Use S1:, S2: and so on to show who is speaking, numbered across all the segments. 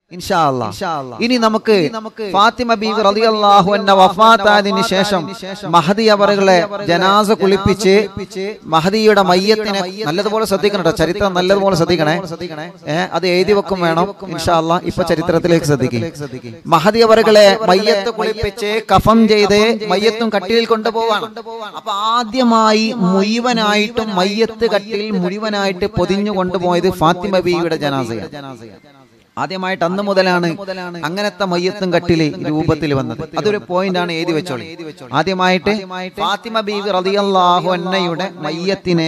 S1: ഇൻഷാ അല്ലാ. ഇനി നമുക്ക് ഫാത്തിമ ബീവി റളിയല്ലാഹു അൻഹ വഫാത്തായതിനു ശേഷം മഹദി അവറുകളെ ജനാസ കുളിപ്പിച്ച് മഹദിയുടെ മയ്യത്തിനെ നല്ലതുപോലെ ശ്രദ്ധിക്കണം കേട്ടോ ചരിത്രം നല്ലതുപോലെ ശ്രദ്ധിക്കണേ ഏ അത് എഴുതി വെക്കും വേണം ഇൻഷാ അല്ലാ ഇപ്പൊ ചരിത്രത്തിലേക്ക് ശ്രദ്ധിക്കും മഹദി അവറുകളെ മയ്യത്ത് കുളിപ്പിച്ച് കഫം ചെയ്ത് മയ്യത്തും കട്ടിലിൽ കൊണ്ടുപോവാണ് അപ്പൊ ആദ്യമായി മുഴുവനായിട്ടും മയ്യത്ത് കട്ടിൽ മുഴുവനായിട്ട് പൊതിഞ്ഞു കൊണ്ടുപോയത് ഫാത്തിമ ബീവിയുടെ ജനാസയാണ് ആദ്യമായിട്ട് അന്ന് മുതലാണ് അങ്ങനത്തെ മയ്യത്തും കട്ടില് രൂപത്തിൽ വന്നത് അതൊരു പോയിന്റ് ആണ് എഴുതി വെച്ചോളി ആദ്യമായിട്ട് ഫാത്തിമ ബീവി റളിയല്ലാഹു അന്നയുടെ മയ്യത്തിനെ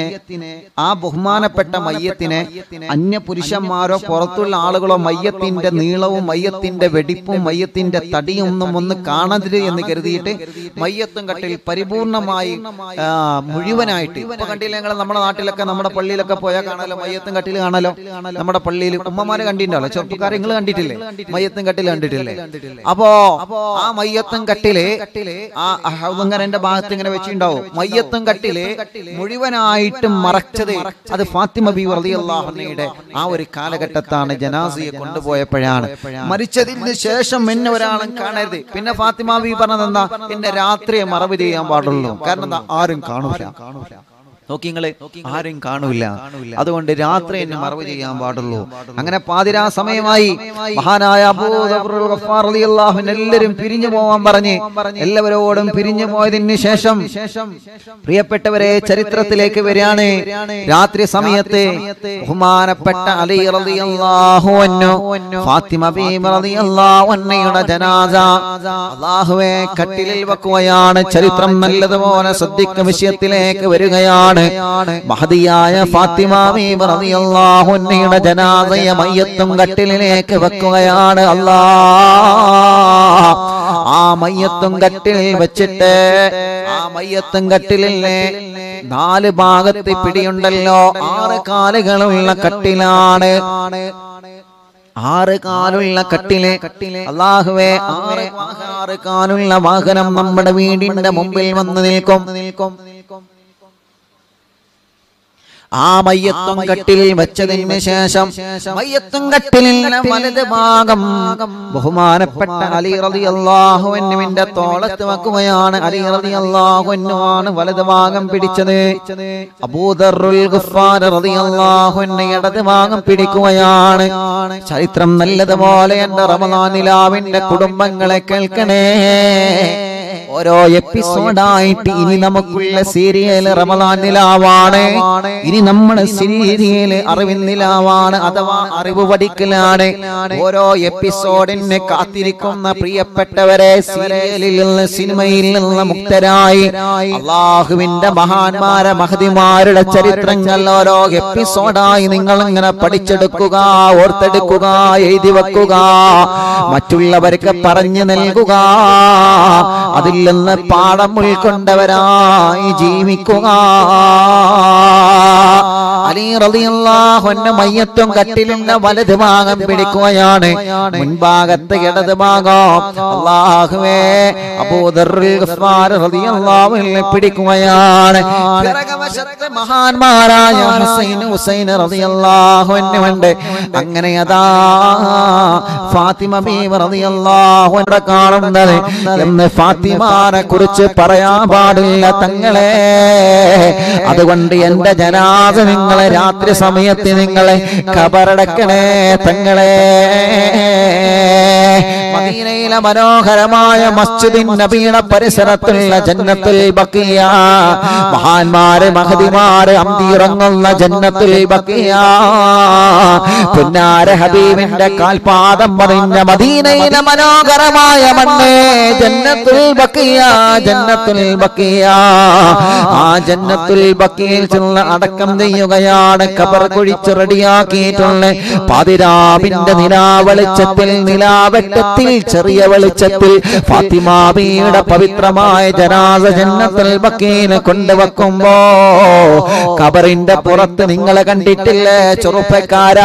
S1: ആ ബഹുമാനപ്പെട്ട മയ്യത്തിനെ അന്യ പുരുഷന്മാരോ പുറത്തുള്ള ആളുകളോ മയ്യത്തിന്റെ നീളവും മയ്യത്തിന്റെ വെടിപ്പും മയ്യത്തിന്റെ തടിയും ഒന്നും ഒന്ന് കാണരുത് എന്ന് കരുതിയിട്ട് മയ്യത്തും കട്ടിൽ പരിപൂർണമായി ആ, മുഴുവനായിട്ട് ഇപ്പൊ കണ്ടില്ല ഞങ്ങൾ നമ്മുടെ നാട്ടിലൊക്കെ നമ്മുടെ പള്ളിയിലൊക്കെ പോയാൽ കാണാലോ മയ്യത്തും കട്ടിൽ കാണാലോ നമ്മുടെ പള്ളിയിൽ ഉമ്മമാര് കണ്ടിട്ടുണ്ടല്ലോ ചെറുപ്പക്കാരെ നിങ്ങൾ കണ്ടിട്ടില്ലേ മയ്യത്തും കട്ടിൽ കണ്ടിട്ടില്ലേ അപ്പോ ആ മയ്യത്തും കട്ടില് ആ ഹൗദങ്കരന്റെ ഭാഗത്ത് ഇങ്ങനെ വെച്ചിട്ടുണ്ടാവും മയ്യത്തും കട്ടില് മുഴുവനായിട്ടും മറച്ചത് അത് ഫാത്തിമ ബി റളിയല്ലാഹുഅൻഹയുടെ ആ ഒരു കാലഘട്ടത്താണ് ജനാസിയെ കൊണ്ടുപോയപ്പോഴാണ് മരിച്ചതിന് ശേഷം എന്നെ ഒരാളും കാണരുത് പിന്നെ ഫാത്തിമ ബി പറഞ്ഞത് എന്താ എന്നെ രാത്രിയെ മറവ് ചെയ്യാൻ പാടുള്ളൂ കാരണം എന്താ ആരും കാണൂല നോക്കി നിങ്ങള് ആരും കാണൂല അതുകൊണ്ട് രാത്രി എന്നെ മറവ് ചെയ്യാൻ പാടുള്ളൂ അങ്ങനെ പാതിരാ സമയമായി മഹാനായ അബൂദർ ഗഫാർ റളിയല്ലാഹു അൻഹു എല്ലാവരും പിരിഞ്ഞു പോവാൻ പറഞ്ഞ് എല്ലാവരോടും പിരിഞ്ഞു പോയതിന് ശേഷം പ്രിയപ്പെട്ടവരെ ചരിത്രത്തിലേക്ക് വരികയാണ് രാത്രി സമയത്ത് ബഹുമാനപ്പെട്ട അലി റളിയല്ലാഹു അൻഹു ഫാത്തിമ ബീബി റളിയല്ലാഹു അൻഹയുടെ ജനാസ അല്ലാഹുവേ കട്ടിലിൽ വെക്കുകയാണ് ചരിത്രം നല്ലതുപോലെ ശ്രദ്ധിക്കുന്ന വിഷയത്തിലേക്ക് വരികയാണ് മഹദിയായ ഫാത്തിമ ബീബി റളിയല്ലാഹു അൻഹയുടെ ജനാസയെ മയ്യത്തും കട്ടിലിലേക്ക് വെക്കുകയാണ് അല്ലാ ആ മയ്യത്തും കട്ടിലിൽ വെച്ചിട്ട് ആ മയ്യത്തും കട്ടിലിലെ നാല് ഭാഗത്ത് പിടിയുണ്ടല്ലോ ആറ് കാലുകളുള്ള കട്ടിലാണ് ആറ് കാലുള്ള കട്ടിലെ അള്ളാഹുവേ ആറ് ആറ് കാലുള്ള വാഹനം നമ്മുടെ വീടിന്റെ മുമ്പിൽ വന്ന് നിൽക്കും നിൽക്കും ആ മയ്യത്തും കട്ടിലിൽ വെച്ചതിന് ശേഷം മയ്യത്തും കട്ടിലിൽ വലത് ഭാഗം ബഹുമാനപ്പെട്ട അലി റതി അള്ളാഹുവിന്റെ തോളത്ത് വെക്കുകയാണ് അലി റതി അള്ളാഹുവിനുമാണ് വലത് ഭാഗം പിടിച്ചത് അബൂദറുൽ ഗുഫാർ റതി അള്ളാഹുവിന്റെ ഇടത് ഭാഗം പിടിക്കുകയാണ് ചരിത്രം നല്ലതുപോലെ എന്റെ റമദാനിലാവിന്റെ കുടുംബങ്ങളെ കേൾക്കണേ ഓരോ എപ്പിസോഡായിട്ട് ഇനി നമുക്കുള്ള സീരിയൽ റമദാൻ നിലാവാണ് ഇനി നമ്മുടെ സീരിയൽ അറിവിൻ നിലാവാണ് അഥവാ അറിവ് പഠിക്കലാണ് ഓരോ എപ്പിസോഡിനെ കാത്തിരിക്കുന്ന പ്രിയപ്പെട്ടവരെ സീരിയലിൽ നിന്ന് സിനിമയിൽ നിന്ന് മുക്തരായി അള്ളാഹുവിന്റെ മഹാന്മാരെ മഹതിമാരുടെ ചരിത്രങ്ങൾ ഓരോ എപ്പിസോഡായി നിങ്ങൾ ഇങ്ങനെ പഠിച്ചെടുക്കുക ഓർത്തെടുക്കുക എഴുതി വെക്കുക മറ്റുള്ളവർക്ക് പറഞ്ഞു നൽകുക അതിൽ നിന്ന് പാഠം ഉൾക്കൊണ്ടവരായി ജീവിക്കുക അലി റളിയല്ലാഹു അൻഹു മയ്യത്തും കട്ടിലിന്റെ വലത് ഭാഗം പിടിക്കുകയാണ് മുൻഭാഗത്ത് ഇടത് ഭാഗം അല്ലാഹുവേ അബൂദറുൽ ഗഫാർ റളിയല്ലാഹു അൻഹു പിടിക്കുകയാണ് പിറകവശത്ത് മഹാന്മാരായ ഹുസൈൻ ഹുസൈൻ റളിയല്ലാഹു അൻഹു ഉണ്ട് അങ്ങനെ അതാ ഫാത്തിമ ബീവി റളിയല്ലാഹു അൻഹ കാണുന്നത് എന്ന് ഫാത്തിമാനെ കുറിച്ച് പറയാൻ പാടില്ല തങ്ങളെ അതുകൊണ്ട് എന്റെ ജനാസ നിങ്ങളെ രാത്രി സമയത്ത് നിങ്ങളെ കബറടക്കണേ തങ്ങളെ മദീനയിലെ മനോഹരമായ മസ്ജിദിൻ നബിയുടെ പരിസരത്തുള്ള ജന്നത്തുൽ ബക്കിയ മഹാന്മാര് മഹതിമാര് അന്തിയിറങ്ങുന്ന ജന്നത്തുൽ ബക്കിയ പുന്നാര ഹബീബിന്റെ കാൽപാദം പതിഞ്ഞ മദീനയിലെ മനോഹരമായ മണ്ണ് ജന്നത്തുൽ ബക്കിയ ജന്നത്തുൽ ബക്കിയ ആ ജന്നത്തുൽ ബക്കിയിൽ ചെന്ന് അടക്കം ചെയ്യുകയാണ് കബർ കുഴിച്ച് റെഡിയാക്കിയിട്ടുള്ള പാതിരാവിന്റെ നിലാവെളിച്ചത്തിൽ നിലാവെട്ടത്തിൽ ചെറിയ വെളിച്ചത്തിൽ ഫാത്തിമാബിയുടെ പവിത്രമായ ജനാസ ജന്നത്തിൽ ബക്കീനെ കൊണ്ടുവെക്കുമ്പോ കബറിന്റെ പുറത്ത് നിങ്ങളെ കണ്ടിട്ടില്ലേ ചെറുപ്പക്കാരാ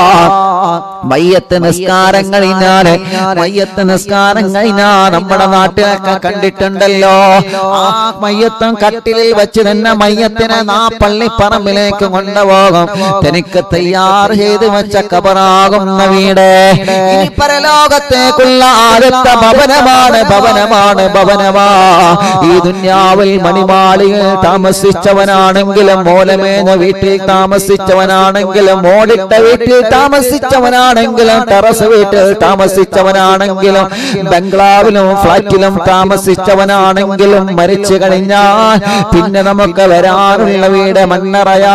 S1: മയ്യത്ത് നിസ്കാരം കഴിഞ്ഞാല് മയ്യത്ത് നിസ്കാരം കഴിഞ്ഞാ നമ്മുടെ നാട്ടിലൊക്കെ കണ്ടിട്ടുണ്ടല്ലോ ആ മയ്യത്തും കട്ടിലിൽ വെച്ച് തന്നെ മയ്യത്തിനെ നാ പള്ളിപ്പറമ്പിലേക്ക് കൊണ്ടുപോകും തനിക്ക് തയ്യാർ ചെയ്ത് വെച്ച കബറാകുന്ന വീട് ഇനി പരലോകത്തേക്കുള്ള ആദ്യത്തെ ഭവനമാണ് ഭവനമാണ് ഭവനമാ ഈ ദുന്യാവിൽ മണിമാളികൾ താമസിച്ചവനാണെങ്കിലും മോലമേന വീട്ടിൽ താമസിച്ചവനാണെങ്കിലും മോടിട്ട വീട്ടിൽ താമസിച്ചവനാണെങ്കിലും ടെറസ് വീട്ടിൽ താമസിച്ചവനാണെങ്കിലും ബംഗ്ലാവിലും ഫ്ലാറ്റിലും താമസിച്ചവനാണെങ്കിലും മരിച്ചു കഴിഞ്ഞാൽ പിന്നെ നമുക്ക് വരാനുള്ള വീട് മണ്ണറയാ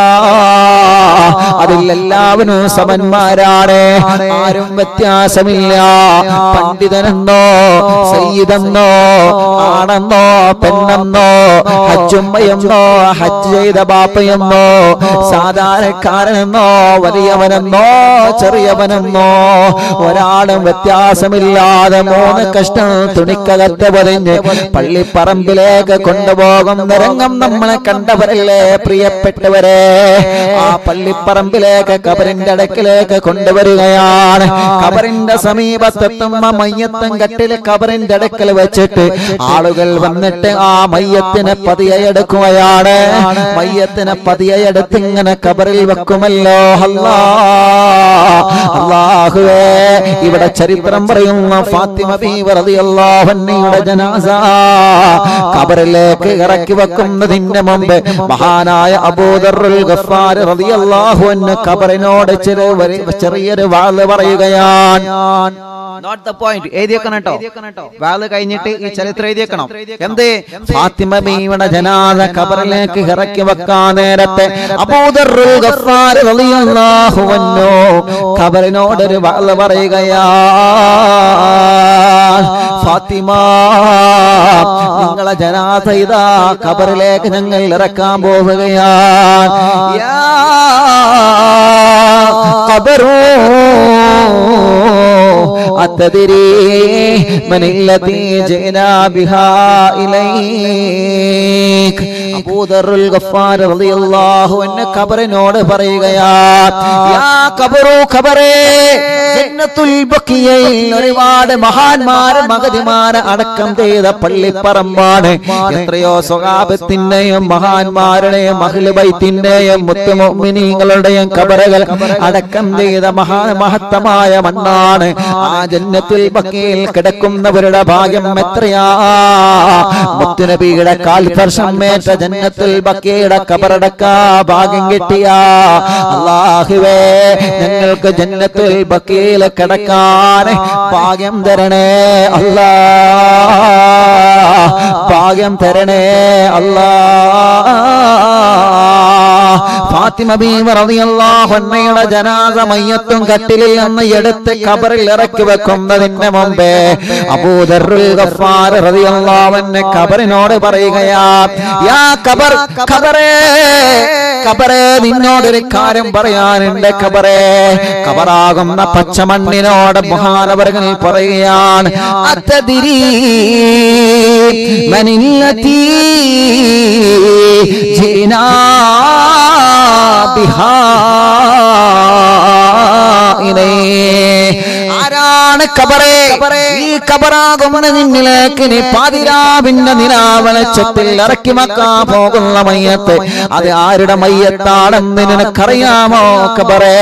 S1: അതിലെല്ലാവരും സമന്മാരാണ് ആരും വ്യത്യാസമില്ല പണ്ഡിതനെന്നോ സയ്യിദെന്നോ ആണെന്നോ പെണ്ണെന്നോ ഹജ്ജുമ്മയെന്നോ ഹജ്ജ് ചെയ്ത ബാപ്പയെന്നോ സാധാരണക്കാരനെന്നോ വലിയവനെന്നോ ചെറിയവനെന്നോ ഒരാളും വ്യത്യാസമില്ലാതെ മൂന്ന് കഷ്ടം തുണിക്കകത്ത് പതിഞ്ഞ് പള്ളിപ്പറമ്പിലേക്ക് കൊണ്ടുപോകുന്ന രംഗം നമ്മളെ കണ്ടവരല്ലേ പ്രിയപ്പെട്ടവരെ ആ പള്ളിപ്പറമ്പിലേക്ക് കബറിന്റെ അടുക്കിലേക്ക് കൊണ്ടുവരികയാണ് കബറിന്റെ സമീപത്തെത്തുമ്പോ മയ്യത്തും കട്ടില് കബറിന്റെ അടുക്കൽ വെച്ചിട്ട് ആളുകൾ വന്നിട്ട് ആ മയ്യത്തിനെ പതിയെ എടുക്കുകയാണ് മയ്യത്തിനെ പതിയെ എടുത്ത് ഇങ്ങനെ കബറിൽ വെക്കുമല്ലോ അല്ലാ അള്ളാഹുവേ ഇവിടെ ചരിത്രം പറയുന്ന ഫാത്തിമ ബീവി റളിയല്ലാഹു അൻഹയുടെ ജനാസ കബറിലേക്ക് ഇറക്കി വെക്കുന്നതിന്റെ മുമ്പ് മഹാനായ അബൂദറുൽ ഗഫാർ റളിയല്ലാഹു അൻഹു കബറിനോട് ചെറിയ ചെറിയൊരു വാള് പറയുകയാണ് നോട്ട് ദ പോയിന്റ് എഴുതിയേക്കണം കേട്ടോ വാള് കഴിഞ്ഞിട്ട് ഈ ചരിത്രം എഴുതിയേക്കണം എന്ത് ഫാത്തിമ ബീവിയുടെ ജനാസ കബറിലേക്ക് ഇറക്കി വെക്കാൻ നേരത്തെ അബൂദറുൽ ഗഫാർ റളിയല്ലാഹു അൻഹു കബറിനോടൊരു വാള് പറയുകയാ ഫാത്തിമ നിങ്ങളെ ജനാസ ഇതാ കബറിലേക്ക് ഞങ്ങൾ ഇറക്കാൻ പോവുകയാണ് യാ ഖബറൂ അത്തതിരി മനില്ലതി ജനാ ബിഹാ ഇലൈക് അബൂദറുൽ ഗഫാർ റളിയല്ലാഹു അൻഹു ഖബറിനോട് പറയുകയാ യാ ഖബറു ഖബറേ ജന്നത്തുൽ ബഖിയയിൽ ഒരുപാട് മഹാന്മാര് മഗതിമാര് അടക്കം ചെയ്ത പള്ളിപ്പറമ്പാണ് എത്രയോ സ്വഹാബത്തിന്റെയും മഹാന്മാരുടെയും മഹിളുബൈത്തിന്റെയും മുത്തുമൊമിനീങ്ങളുടെയും കബറുകൾ അടക്കം ചെയ്ത മഹാ മഹത്തമായ മണ്ണാണ് ആ ജന്നത്തുൽ ബക്കിയിൽ കിടക്കുന്നവരുടെ ഭാഗ്യം എത്രയാ മുത്തുനബിയുടെ കാൽസ്പർശം ഏറ്റ ജന്നത്തുൽ ബക്കിയുടെ കബറടക്കാ ഭാഗ്യം കിട്ടിയ അള്ളാഹുവേ ഞങ്ങൾക്ക് ജന്നത്തുൽ ബക്കിയിൽ കിടക്കാൻ ഭാഗ്യം തരണേ അല്ലാ ഭാഗ്യം തരണേ അല്ലാ ഫാത്തിമ ബീവി റളിയല്ലാഹു അൻഹയുടെ ജനാസ മയ്യത്തും കട്ടിലിൽ നിന്ന് എടുത്ത് ഖബറിൽ ഇറക്കി വെക്കുന്നതിന് മുമ്പേ അബൂദറുൽ ഗഫാർ റളിയല്ലാഹു അൻഹു ഖബറിനോട് പറയുകയാ യാ ഖബർ ഖബറേ ഖബറേ നിന്നോടൊരു കാര്യം പറയാനുണ്ട് ഖബറേ ഖബറാകുന്ന പച്ചമണ്ണിനോട് മഹാനവറുകൾ പറയുകയാണ് അത്തതിരി മനില്ലതീ ജീനാ ബിഹാ ഇലൈ ആരാണ് കബറേ ഈ കബറാകുമെന്ന് നിന്നിലേക്ക് നീ പാതിരാവിന്റെ നിലാവെളിച്ചത്തിൽ ഇറക്കി വെക്കാൻ പോകുന്ന മയ്യത്ത് അത് ആരുടെ മയ്യത്താണെന്ന് നിനക്കറിയാമോ കബറേ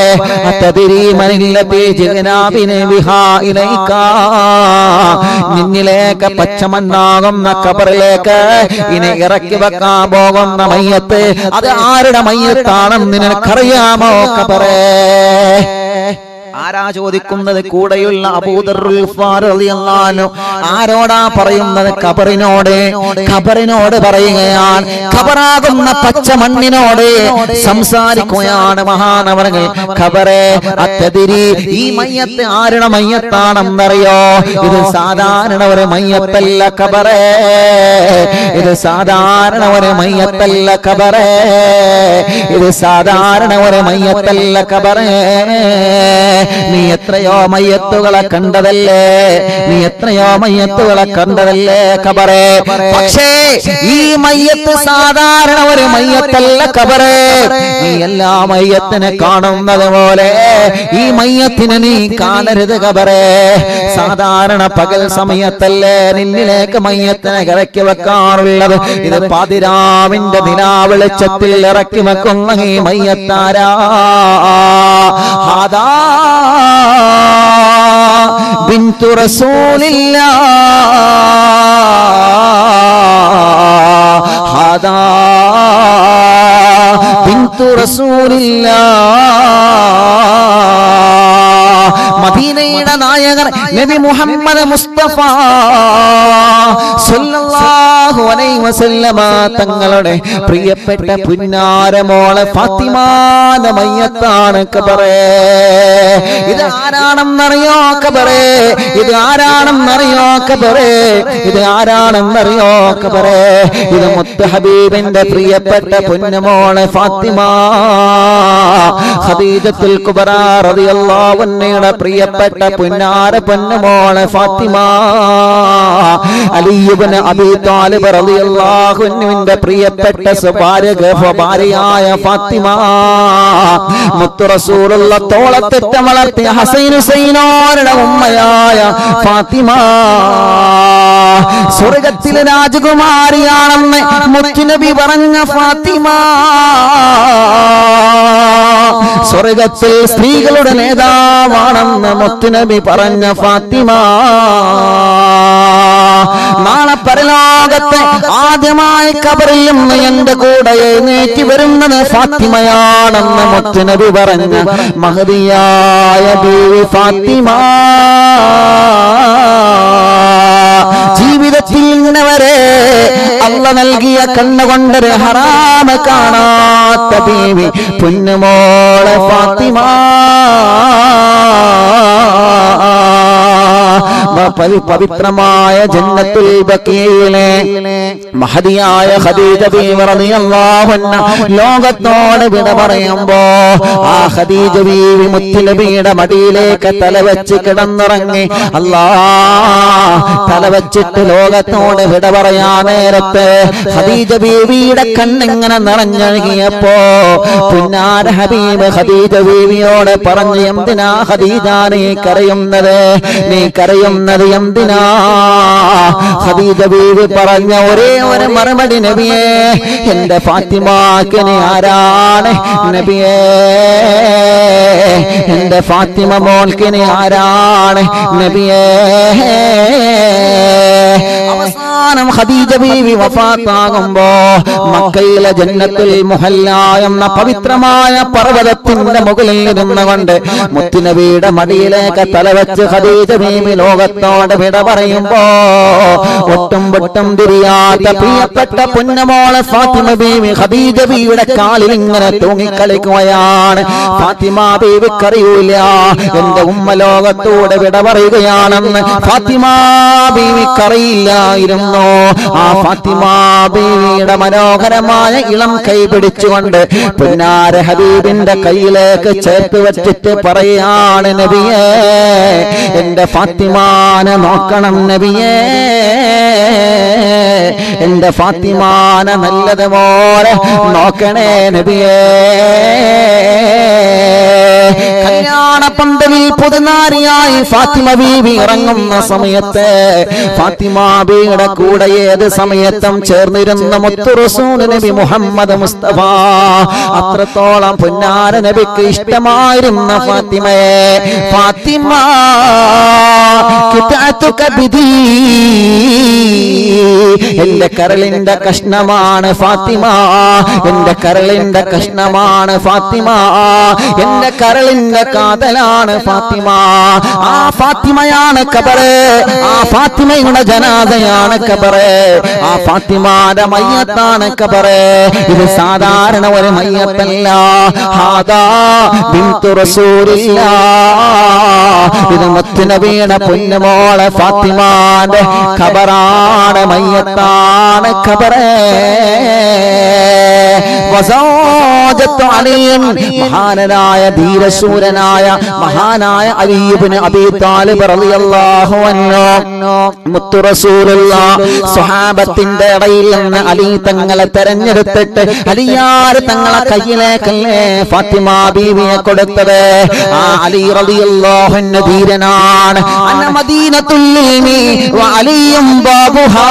S1: നിന്നിലേക്ക് പച്ചമണ്ണാകുന്ന കബറിലേക്ക് ഇനി ഇറക്കി വെക്കാൻ പോകുന്ന മയ്യത്ത് അത് ആരുടെ മയ്യത്താണെന്ന് നിനക്കറിയാമോ കബറേ ആരാ ചോദിക്കുന്നത് കൂടെയുള്ള അബൂദറുൽ ഗഫാർ റളിയല്ലാഹു അൻഹു ആരോടാ പറയുന്നത് ഖബറിനോട് ഖബറിനോട് പറയുകയാണ് ഖബറാകുന്ന പച്ച മണ്ണിനോട് സംസാരിക്കുകയാണ് മഹാനവറുകൾ ഖബറെ അത്തതിരി ഈ മയ്യത്ത് ആരുടെ മയ്യത്താണെന്നറിയോ ഇത് സാധാരണ ഒരു മയ്യത്തല്ല ഖബറേ ഇത് സാധാരണ ഒരു മയ്യത്തല്ല ഖബറേ ഇത് സാധാരണ ഒരു മയ്യത്തല്ല ഖബറേ നീ എത്രയോ മയ്യത്തുകളെ കണ്ടതല്ലേ നീ എത്രയോ മയ്യത്തുകളെ കണ്ടതല്ലേ കബറേ പക്ഷേ ഈ മയ്യത്ത് സാധാരണ ഒരു മയ്യത്തല്ല കബറേ നീ എല്ലാ മയ്യത്തിനെ കാണുന്നത് പോലെ ഈ മയ്യത്തിനെ നീ കാണരുത് കബറേ സാധാരണ പകൽ സമയത്തല്ലേ നിന്നിലേക്ക് മയ്യത്തിനെ ഇറക്കി വെക്കാറുള്ളത് ഇത് പാതിരാവിന്റെ ദിനാവെളിച്ചത്തിൽ ഇറക്കി വെക്കുന്ന ഈ മയ്യത്താരാ ഹാദാ ബിന്തു റസൂലില്ലാ ഹാദാ ബിന്തു റസൂലില്ലാ മദീനയുടെ നായകർ നബി മുഹമ്മദ് മുസ്തഫ സല്ലല്ലാഹു അലൈഹി വസല്ലമ തങ്ങളുടെ പ്രിയപ്പെട്ട പുന്നാരമോളെ ഫാത്തിമാന മയ്യത്താണ് കബറേ ഇത് ആരാണെന്നറിയോ കബറേ ഇത് ആരാണെന്നറിയോ കബറേ ഇത് ആരാണെന്നറിയോ കബറേ ഇത് മുത്ത് ഹബീബിന്റെ പ്രിയപ്പെട്ട പൊന്നുമോളെ ഫാത്തിമ ഖദീജത്തുൽ കുബറ റളിയല്ലാഹു അൻഹയുടെ പ്രിയപ്പെട്ട പുന്നാര പൊന്നുമോളെ ഫാത്തിമ അലിയുബ്ന അബി താലിബ് റളിയല്ലാഹു അൻഹുവിന്റെ പ്രിയപ്പെട്ട സ്വഭാര്യ ഭാര്യയായ ഫാത്തിമ മുത്തു റസൂലുള്ള തോളത്തെറ്റ വളർത്തിയ ഹസൈൻ ഹുസൈനോരുടെ ഉമ്മയായ ഫാത്തിമ സ്വർഗത്തിലെ രാജകുമാരിയാണെന്ന് മുത്തുനബി പറഞ്ഞ ഫാത്തിമ സ്വർഗത്തിൽ സ്ത്രീകളുടെ നേതാവാണെന്ന് മുത്തുനബി പറഞ്ഞ ഫാത്തിമ നാളെ പരലോകത്തെ ആദ്യമായി കബറിൽ നിന്ന് എന്റെ കൂടെ എഴുന്നേറ്റ് വരുന്നത് ഫാത്തിമയാണെന്ന് മുത്തുനബി പറഞ്ഞ മഹതിയായ ബീവി ഫാത്തിമ ജീവിതത്തിൽ ഇങ്ങനെ വരെ അല്ല നൽകിയ കണ്ണുകൊണ്ടൊരു ഹറാമ കാണാത്ത ബീവി പൊന്നുമോളെ ഫാത്തിമ പവി- പവിത്രമായ ജന്നത്തുൽ ബക്കിയിലെ മഹതിയായ ഖദീജ ബീവി റളിയല്ലാഹു അൻഹ ലോകത്തോട് വിട പറയുമ്പോ ആ ഖദീജ ബീവി മുത്തുനബിയുടെ മടിയിലേക്ക് തലവെച്ച് കിടന്നുറങ്ങി അല്ലാ തലവെച്ചിട്ട് ലോകത്തോട് വിട പറയാ നേരത്ത് ഖദീജ ബീവിയുടെ കണ്ണിങ്ങനെ നിറഞ്ഞൊഴുകിയപ്പോ പുന്നാര ഹബീബ് ഖദീജ ബീവിയോട് പറഞ്ഞു എന്തിനാ ഖദീജ നീ കരയുന്നത് നീ കരയുന്നത് എന്തിനാ ഖദീജ ബീവി പറഞ്ഞ ഒരേ ഒരു മറുപടി നബിയേ എന്റെ ഫാത്തിമാക്ക് നീ ആരാണ് നബിയേ എന്റെ ഫാത്തിമ മോൾക്ക് നീ ആരാണ് നബിയേ അവസാനം ഖദീജ ബീവി വഫാത്താകുമ്പോ മക്കയിലെ ജന്നത്തുൽ മുഹല്ല എന്ന പവിത്രമായ പർവ്വതത്തിന്റെ മുകളിൽ ഇരുന്നു കൊണ്ട് മുത്തുനബിയുടെ മടിയിലേക്ക് തലവെച്ച് ഖദീജ ബീവി ലോകത്തോട് വിട പറയുമ്പോ ഒട്ടും പൊട്ടും തിരിയാത്ത പ്രിയപ്പെട്ട പുന്നമോളെ ഫാത്തിമ ബീവി ഖദീജ ബീവിയുടെ കാലിൽ ഇങ്ങനെ തൂങ്ങിക്കളിക്കുകയാണ് ഫാത്തിമ ബീവിക്കറിയൂല എന്റെ ഉമ്മ ലോകത്തോട് വിട പറയുകയാണെന്ന് ഫാത്തിമ ബീവിക്കറിയില്ലായിരുന്നു ആ ഫാത്തിമ ബീവിയുടെ മനോഹരമായ ഇളം കൈ പിടിച്ചുകൊണ്ട് പുന്നാര ഹബീബിന്റെ കയ്യിലേക്ക് ചേർത്ത് വെച്ചിട്ട് പറയാണ് നബിയേ എന്റെ ഫാത്തിമാനെ നോക്കണം നബിയേ എന്റെ ഫാത്തിമാനെ നല്ലതുപോലെ നോക്കണേ നബിയേ കല്യാണ പന്തലിൽ പുതുനാരിയായി ഫാത്തിമ ബീവി ഇറങ്ങുന്ന സമയത്ത് ഫാത്തിമ ബീയുടെ കൂടെ ഏത് സമയത്തും ചേർന്നിരുന്ന മുത്തു റസൂൽ നബി മുഹമ്മദ് മുസ്തഫ അത്രത്തോളം പുന്നാര നബിക്ക് ഇഷ്ടമായിരുന്ന ഫാത്തിമയെ ഫാത്തിമ കിതാത്തുക ബിദീ എന്റെ കരളിന്റെ കഷ്ണമാണ് ഫാത്തിമ എന്റെ കരളിന്റെ കഷ്ണമാണ് ഫാത്തിമ എന്റെ കരളിന്റെ കാതലാണ് ഫാത്തിമ ആ ഫാത്തിമയാണ് കബറ് ആ ഫാത്തിമയുടെ ജനാദയാണ് കബറ് ആ ഫാത്തിമാന്റെ മയ്യത്താണ് കബറ് ഇത് സാധാരണ ഒരു മയ്യത്തല്ല ഹാദാ ബിന്തു റസൂലില്ലാ ഇത് മുത്തുനബിയുടെ പൊന്നുമോളെ ഫാത്തിമാന്റെ ഖബറാണ് മയ്യത്താണ് ഖബറേ വസോജത്തു അലിയും മഹാനനായ ധീരശൂരനായ മഹാനായ അലീബിന് അബി താലിബ് റളിയല്ലാഹു അൻഹു മുത്തു റസൂലുള്ള സ്വഹാബത്തിന്റെ ഇടയിൽ നിന്ന് അലി തങ്ങളെ തെരഞ്ഞെടുത്തിട്ട് അലിയാർ തങ്ങളെ കയ്യിലേക്കല്ലേ ഫാത്തിമ ബീവിയെ കൊടുത്തത് ആ അലി റളിയല്ലാഹു അൻഹു ധീരനാണ് അന്ന മദീനത്തുൽ ഇൽമി വ അലിയും ബാബുഹാ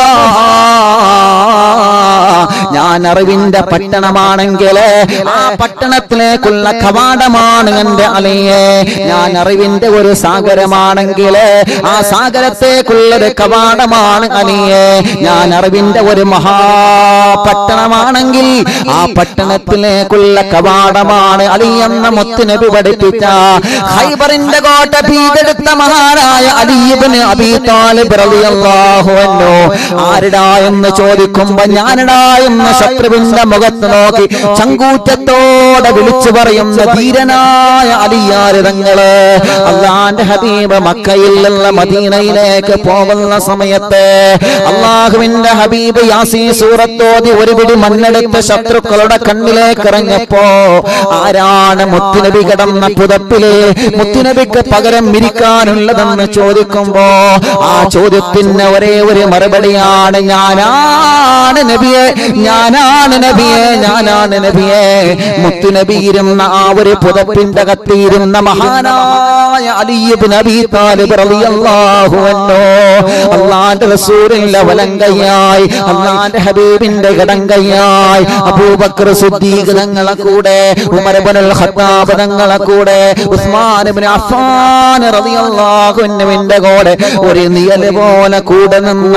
S1: ഞാൻ അറിവിന്റെ പട്ടണമാണെങ്കിൽ ആ പട്ടണത്തിലേക്കുള്ള കവാടമാണ് എന്റെ അലിയെ ഞാൻ അറിവിന്റെ ഒരു സാഗരമാണെങ്കിൽ ആ സാഗരത്തേക്കുള്ളൊരു കവാടമാണ് അലിയെ ഞാൻ അറിവിന്റെ ഒരു മഹാപട്ടണമാണെങ്കിൽ ആ പട്ടണത്തിലേക്കുള്ള കവാടമാണ് അലി എന്ന മുത്തുനബി പഠിപ്പിച്ച ഹൈബറിന്റെ കോട്ട ഭീതെടുത്ത മഹാനായ അലീബിന് അബീ താലിബ് റളിയല്ലാഹു അൻഹു ആരിടാ എന്ന് ചോദിക്കുമ്പോ ഞാനിടാ എന്ന ശത്രുവിന്റെ മുഖത്ത് നോക്കി ചങ്കൂറ്റത്തോടെ വിളിച്ചു പറയുന്ന ധീരനായ അലിയാരിതങ്ങള് അള്ളാന്റെ ഹബീബ് മക്കയിൽ നിന്ന് മദീനയിലേക്ക് പോകുന്ന സമയത്ത് അള്ളാഹുവിന്റെ ഹബീബ് യാസീ സൂറത്തോതി ഒരു പിടി മണ്ണെടുത്ത് ശത്രുക്കളുടെ കണ്ണിലേക്ക് ഇറങ്ങിയപ്പോ ആരാണ് മുത്തുനബി കിടന്ന പുതപ്പില് മുത്തുനബിക്ക് പകരം ഇരിക്കാനുള്ളതെന്ന് ചോദിക്കുമ്പോ ആ ചോദ്യത്തിന് ഒരേ ഒരു മറുപടിയാണ് ഞാനാണ് നബിയെ ഞാനാണ് നബിയെ ഞാനാണ് നബിയെ മുത്തുനബി ഇരുന്ന ആ ഒരു പുതപ്പിന്റെ കത്തിയിരുന്ന മഹാനായ അലിയബ് നബി താലിബ് റളിയല്ലാഹു അൻഹു അള്ളാന്റെ റസൂലിന്റെ വലങ്കയ്യായി അള്ളാന്റെ ഹബീബിന്റെ കടങ്കയ്യായി അബൂബക്കർ സിദ്ദീഖ് തങ്ങളെ കൂടെ ഉമർ ഇബ്നുൽ ഖത്താബ് തങ്ങളെ കൂടെ ഉസ്മാൻ ഇബ്നു അഫ്ഫാൻ റളിയല്ലാഹു അൻഹുവിന്റെ കൂടെ ഒരു നിഴല് പോലെ കൂടെ നിന്ന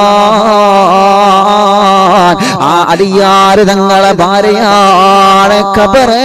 S1: മഹാൻ ആ അലിയാര് തങ്ങളെ ഭാര്യയാണ് കബറേ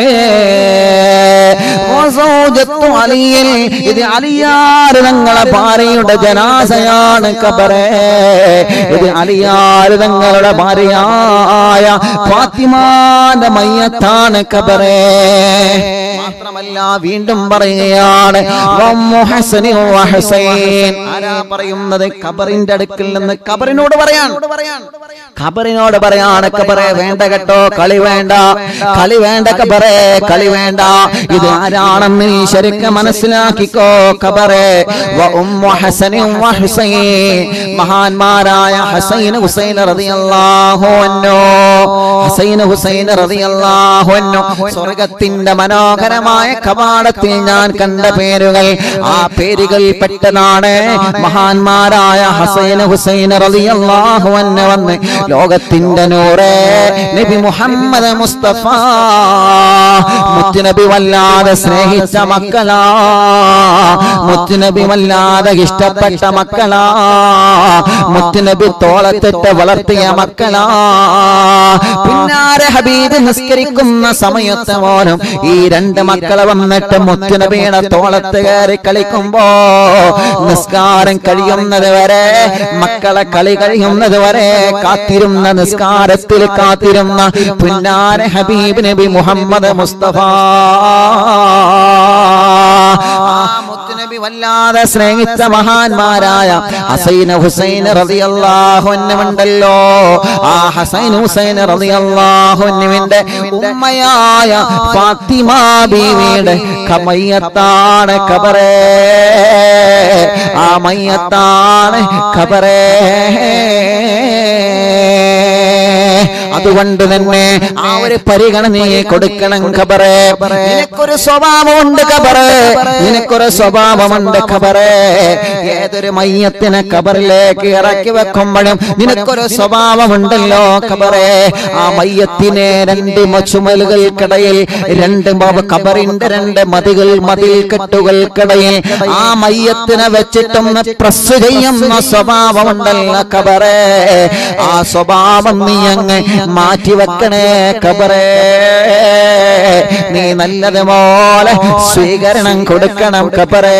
S1: വസൗജത്തു അലിയിൽ ഇത് അലിയാര് തങ്ങളെ ഭാര്യയുടെ ജനാസയാണ് കബറേ ഇത് അലിയാര് തങ്ങളുടെ ഭാര്യയായ ഫാത്തിമാന്റെ മയ്യത്താണ് കബറേ മാത്രമല്ല വീണ്ടും പറയുകയാണ് വമ്മു ഹസനി വ ഹുസൈൻ. ആരാ പറയുന്നത് ഖബറിന്റെ അടുക്കിൽ നിന്ന് ഖബറിനോട് പറയാൻ ഖബറിനോട് പറയാണ് ഖബറെ വേണ്ട കേട്ടോ കളി വേണ്ട കളി വേണ്ട ഖബറെ കളി വേണ്ട ഇത് ആരാണെന്ന് നീ ശരിക്കും മനസ്സിലാക്കിക്കോ ഖബറെ വ ഉമ്മു ഹസനും വ ഹുസൈൻ മഹാന്മാരായ ഹസൈൻ ഹുസൈൻ റളിയല്ലാഹു അൻഹു ഹസൈൻ ഹുസൈൻ റളിയല്ലാഹു അൻഹു സ്വർഗ്ഗത്തിന്റെ മനോഹരമായ കവാടത്തിൽ ഞാൻ കണ്ട പേരുകൾ ആ പേരുകൾ പെട്ടതാണ് മഹാന്മാരായ ഹസൈൻ ഹുസൈൻ റളിയല്ലാഹു അൻഹു വന്ന് ലോകത്തിന്റെ നൂറ് നബി മുഹമ്മദ് മുസ്തഫ മുത്തുനബി വല്ലാതെ സ്നേഹിച്ച മക്കളാ മുത്തുനബി വല്ലാതെ ഇഷ്ടപ്പെട്ട മക്കളാ മുത്തുനബി തോളത്തിട്ട് വളർത്തിയ മക്കളാ പിന്നാരെ ഹബീബ് നിസ്കരിക്കുന്ന സമയത്ത് പോലും ഈ രണ്ട് മക്കളെ വന്നിട്ട് മുത്തുനബിയുടെ തോളത്ത് കയറി കളിക്കുമ്പോ നിസ്കാരം കഴിയുന്നത് വരെ മക്കളെ കളി കഴിയുന്നത് വരെ കാത്തിരുന്ന നിസ്കാരത്തിൽ കാത്തിരുന്ന പിന്നാരെ ഹബീബ് നബി മുഹമ്മദ് മുസ്തഫ ആ മുത്തുനബി വല്ലാതെ സ്നേഹിച്ച മഹാന്മാരായ ഹസൈൻ ഹുസൈൻ റളിയല്ലാഹു അൻഹുണ്ടല്ലോ ആ ഹസൈൻ ഹുസൈൻ റളിയല്ലാഹു അൻഹുവിന്റെ ഉമ്മയായ ഫാത്തിമ ബീവിയുടെ കമയ്യത്താണ് കബറേ ആ മയ്യത്താണ് കബറേ അതുകൊണ്ട് തന്നെ ആ ഒരു പരിഗണനയെ കൊടുക്കണം ഖബറേ നിനക്കൊരു സ്വഭാവമുണ്ട് ഖബറേ നിനക്കൊരു സ്വഭാവമുണ്ട് ഖബറേ ഏതൊരു മയ്യത്തിനെ ഖബറിലേക്ക് ഇറക്കി വെക്കുമ്പോഴും നിനക്കൊരു സ്വഭാവമുണ്ടല്ലോ ഖബറേ ആ മയ്യത്തിനെ രണ്ട് ചുമലുകൾക്കിടയിൽ രണ്ട് മ- ഖബറിന്റെ രണ്ട് മതികൾ മതിൽ കെട്ടുകൾക്കിടയിൽ ആ മയ്യത്തിനെ വെച്ചിട്ടൊന്ന് പ്രസ് ചെയ്യുന്ന സ്വഭാവമുണ്ടല്ലോ ഖബറേ ആ സ്വഭാവം നീ അങ്ങ് മാറ്റിവെക്കണേ ഖബറേ നീ നല്ലതുപോലെ സ്വീകരണം കൊടുക്കണം ഖബറേ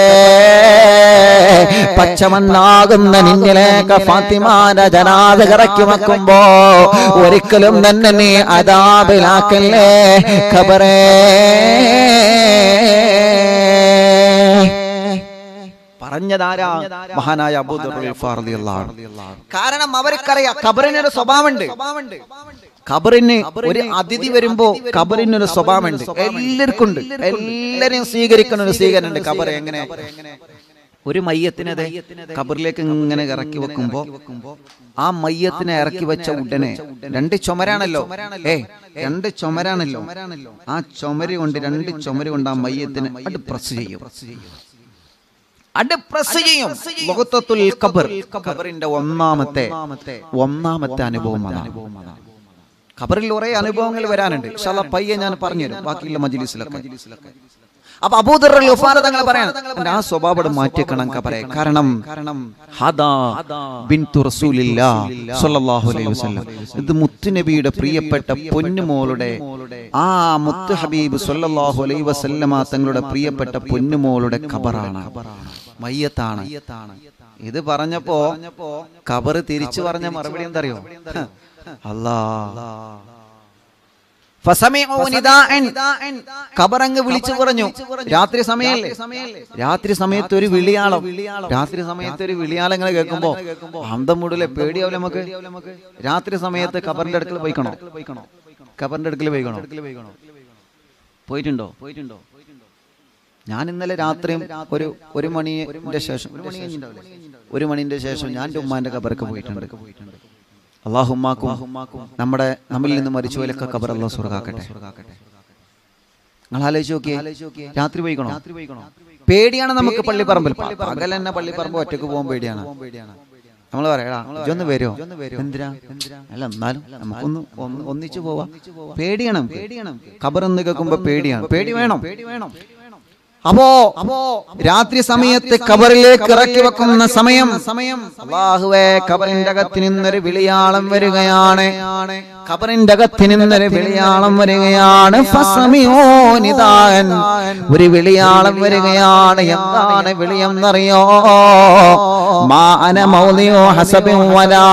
S1: പച്ചമണ്ണാകുന്ന നിന്നിലേക്ക് ഫാത്തിമാന്റെ ജനാദ കറക്കി വെക്കുമ്പോ ഒരിക്കലും തന്നെ നീ അതാപിലാക്കല്ലേ ഖബറേ പറഞ്ഞതാരാ മഹാനായ അബൂദർ കാരണം അവർക്കറിയാം ഖബറിനൊരു സ്വഭാവമുണ്ട് ഖബറിന് ഒരു അതിഥി വരുമ്പോ ഖബറിന് ഒരു സ്വഭാവമുണ്ട് എല്ലാവർക്കും ഉണ്ട് എല്ലാരെയും സ്വീകരിക്കുന്ന ഒരു സ്വീകരണം ഉണ്ട് ഖബർ എങ്ങനെ ഒരു മയ്യത്തിനതെ ഖബറിലേക്ക് ഇങ്ങനെ ഇറക്കി വെക്കുമ്പോ ആ മയ്യത്തിനെ ഇറക്കി വെച്ച ഉടനെ രണ്ട് ചുമരാണല്ലോ ഏ രണ്ട് ചുമരാണല്ലോ ആ ചുമര് കൊണ്ട് രണ്ട് ചുമര് കൊണ്ട് ആ മയ്യത്തിനെ അട് പ്രസ് ചെയ്യും അട് പ്രസ് ചെയ്യും വഖത്തത്തുൽ ഖബർ ഖബറിന്റെ ഒന്നാമത്തെ ഒന്നാമത്തെ അനുഭവം അതാണ് ഖബറിൽ കുറെ അനുഭവങ്ങൾ വരാനുണ്ട് ഇൻഷാല്ലാ പയ്യെ ഞാൻ പറഞ്ഞുതരും ബാക്കിയുള്ള മജിലിസിലൊക്കെ അപ്പൊ അബൂദർ ഉഫാന തങ്ങൾ പറയാൻ എന്റെ ആ സ്വഭാവം മാറ്റിക്കണം ഖബറെ കാരണം കാരണം ഹദാ ബിൻതു റസൂലില്ലാ സ്വല്ലല്ലാഹു അലൈഹി വസല്ലം ഇത് മുത്തുനബിയുടെ പ്രിയപ്പെട്ട പൊന്നുമോളുടെ ആ മുത്ത് ഹബീബ് സ്വല്ലല്ലാഹു അലൈഹി വസല്ലമ തങ്ങളുടെ പ്രിയപ്പെട്ട പൊന്നുമോളുടെ ഖബറാണ് മയ്യത്താണ് ഇത് പറഞ്ഞപ്പോ ഖബർ തിരിച്ചു പറഞ്ഞ മറുപടി എന്തറിയോ അല്ലാ ഫസമിഉ നിദാഅൻ. ഖബറങ്ങ് വിളിച്ചു പറഞ്ഞു രാത്രി സമയല്ലേ രാത്രി സമയത്ത് ഒരു വിളിയാളം രാത്രി സമയത്ത് ഒരു വിളിയാളങ്ങൾ കേൾക്കുമ്പോ അന്തം മുടലെ പേടിയാവില്ല നമുക്ക് രാത്രി സമയത്ത് ഖബറിന്റെ അടുക്കൽ പോയിക്കണോ ഖബറിന്റെ അടുക്കൽ പോയിക്കണോ പോയിട്ടുണ്ടോ പോയിട്ടുണ്ടോ ഞാൻ ഇന്നലെ രാത്രിയും ഒരു ഒരു മണിന്റെ ശേഷം ഒരു മണി കഴിഞ്ഞിട്ടുണ്ടാവില്ലേ? ഒരു മണിന്റെ ശേഷം ഞാൻ എൻ്റെ ഉമ്മാന്റെ ഖബർക്ക് പോയിട്ടുണ്ട് അള്ളാഹുമാക്കും നമ്മുടെ നമ്മിൽ നിന്ന് മരിച്ചുപോലൊക്കെ ഖബർ അള്ളാഹ് സ്വർഗാക്കട്ടെ നിങ്ങൾ ആലോചിച്ച് നോക്കിയേ രാത്രി പോയിക്കണോ പേടിയാണ് നമുക്ക് പള്ളിപ്പറമ്പിൽ പകൽ തന്നെ പള്ളിപ്പറമ്പ് ഒറ്റക്ക് പോകാൻ പേടിയാണ് നമ്മൾ പറയാ ഇതൊന്ന് വരുമോ എന്തിനാ അല്ല എന്നാലും നമുക്കൊന്ന് ഒന്ന് ഒന്നിച്ചു പോവാ പേടിയാണ് പേടിയാണ് ഖബർ എന്ന് കേൾക്കുമ്പോ പേടിയാണ് പേടി വേണം പേടി വേണം അപ്പോ അപ്പോ രാത്രി സമയത്ത് കബറിലേക്ക് ഇറക്കി വെക്കുന്ന സമയം സമയം അള്ളാഹുവേ കബറിന്റെ അകത്ത് നിന്നൊരു വിളിയാളം വരികയാണ് കബറിന്റെ അകത്ത് നിന്നൊരു വിളിയാളം വരികയാണ് ഫസമിയോ നിദാൻ. ഒരു വിളിയാളം വരികയാണ് എന്താണ് വിളിയെന്നറിയോ മാന മൗലിയോ ഹസബിൻ വലാ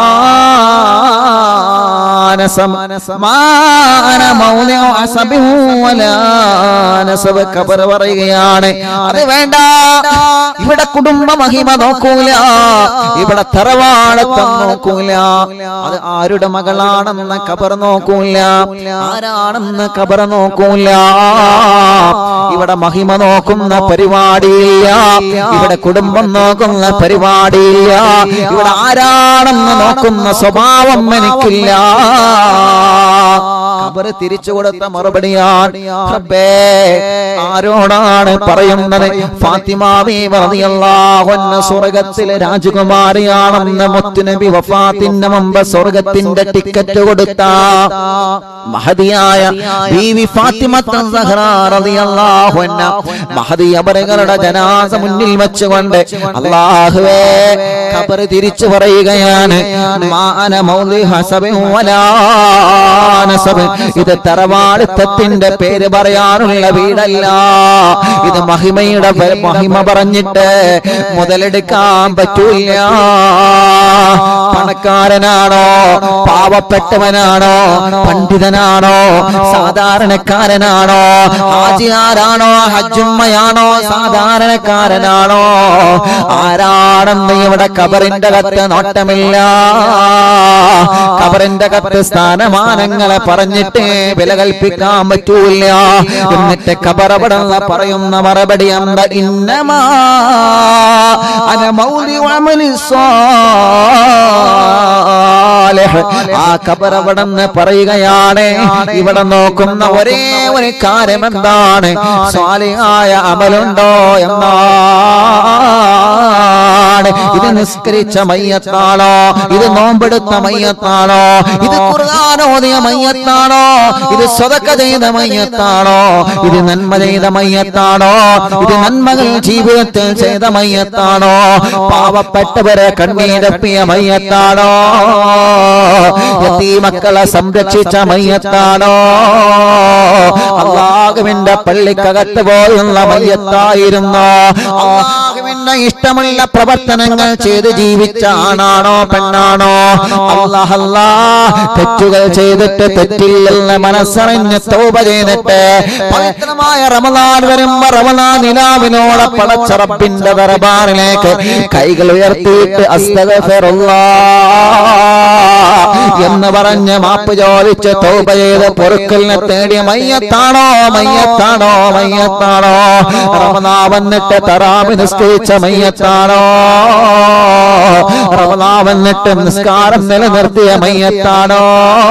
S1: നസം മാന മൗലിയോ ഹസബിൻ വലാ നസബ് ഖബർ പറയുകയാണ് അത് വേണ്ട ഇവിടെ കുടുംബ മഹിമ നോക്കൂല ഇവിടെ തറവാടത്തം നോക്കൂല അത് ആരുടെ മകളാണെന്ന് ഖബർ നോക്കൂല ആരാണെന്ന് ഖബർ നോക്കൂല ഇവിടെ മഹിമ നോക്കുന്ന പരിപാടിയില്ല ഇവിടെ കുടുംബം നോക്കുന്ന പരിപാടിയില്ല ഇവിടെ ആരാണെന്ന് നോക്കുന്ന സ്വഭാവം എനിക്കില്ല ഖബർ തിരിച്ചു കൊടുത്ത മറുപടിയാണ് റബ്ബേ ആരോടാണ് പറയുന്നത് ഫാത്തിമാവി റളിയല്ലാഹുഅൻഹ സ്വർഗ്ഗത്തിലെ രാജകുമാരിയാണെന്ന് മുത്തുനബി വഫാത്തിന്റെ മുമ്പ് സ്വർഗ്ഗത്തിന്റെ ടിക്കറ്റ് കൊടുത്ത മഹദിയായ ബീവി ഫാത്തിമത്ത് സഹ്റ റളിയല്ലാഹു അൻഹ മഹദി അവരുടെ ജനാസ മുന്നിൽ വെച്ചുകൊണ്ട് അല്ലാഹുവേ ഖബർ തിരിച്ചു പറയുകയാണ് മാന മൗലി ഹസബിൻ വലാ നസബ് ഇത് തറവാളിത്തത്തിന്റെ പേര് പറയാനുള്ള വീടല്ല ഇത് മഹിമയുടെ പ- മഹിമ പറഞ്ഞിട്ട് മുതലെടുക്കാൻ പറ്റൂല പണക്കാരനാണോ പാവപ്പെട്ടവനാണോ പണ്ഡിതനാണോ സാധാരണക്കാരനാണോ ഹാജിയാരാണോ ഹജ്ജുമ്മയാണോ സാധാരണക്കാരനാണോ ആരാണെന്ന് ഇവിടെ കബറിന്റെ കത്ത് നോട്ടമില്ല കബറിന്റെ കത്ത് സ്ഥാനമാനങ്ങളെ പറഞ്ഞിട്ട് വില കൽപ്പിക്കാൻ പറ്റൂല എന്നിട്ട് കബറപടന്ന പറയുന്ന മറുപടി എന്താ ഇന്നമാ അന മൗലി വഅമലി സ്വാലിഹ്. ആ കബറവിടെന്ന് പറയുകയാണ് ഇവിടെ നോക്കുന്ന ഒരേ ഒരു കാര്യം എന്താണ് സ്വാലിഹായ അമലുണ്ടോ എന്നാണ് ഇത് നിസ്കരിച്ച മയ്യത്താണോ ഇത് നോമ്പെടുത്ത മയ്യത്താണോ ഇത് ഖുർആാനോദിയ മയ്യത്താണോ ഇത് സ്വതക്ക ചെയ്ത മയ്യത്താണോ ഇത് നന്മ ചെയ്ത മയ്യത്താണോ ഇത് നന്മകൾ ജീവിതത്തിൽ ചെയ്ത മയ്യത്താണോ പാവപ്പെട്ടവരെ കണ്ണീരപ്പിയ മയ്യത്താണോ മക്കളെ സംരക്ഷിച്ച മയ്യത്താണോ അള്ളാഹുവിന്റെ പള്ളിക്കകത്ത് പോയുള്ള മയ്യത്തായിരുന്നോ അള്ളാഹുവിന്റെ അള്ളാഹുവിന്റെ ഇഷ്ടമുള്ള പ്രവർത്തനങ്ങൾ ചെയ്ത് ജീവിച്ച ആണാണോ പെണ്ണാണോ അല്ലാഹ് അല്ലാഹ് തെറ്റുകൾ ചെയ്തിട്ട് തെറ്റില്ലെന്ന് മനസ്സറിഞ്ഞ് തൗബ ചെയ്തിട്ട് പവിത്രമായ റമദാൻ വരുമ്പോ റമദാൻ നിലാവിനോടെ പടച്ചറപ്പിന്റെ ദർബാറിലേക്ക് കൈകൾ ഉയർത്തിയിട്ട് അസ്തഗഫിറുല്ലാഹ് എന്ന് പറഞ്ഞ് മാപ്പ് ചോദിച്ച് തൗബ ചെയ്ത് പൊറുക്കലിനെ തേടിയ മയ്യത്താണോ മയ്യത്താണോ മയ്യത്താണോ റമദാ വന്നിട്ട് തറാമി നിസ്കരിച്ച മയ്യത്താണോ റമദാ വന്നിട്ട് നിസ്കാരം നിലനിർത്തിയ മയ്യത്താണോ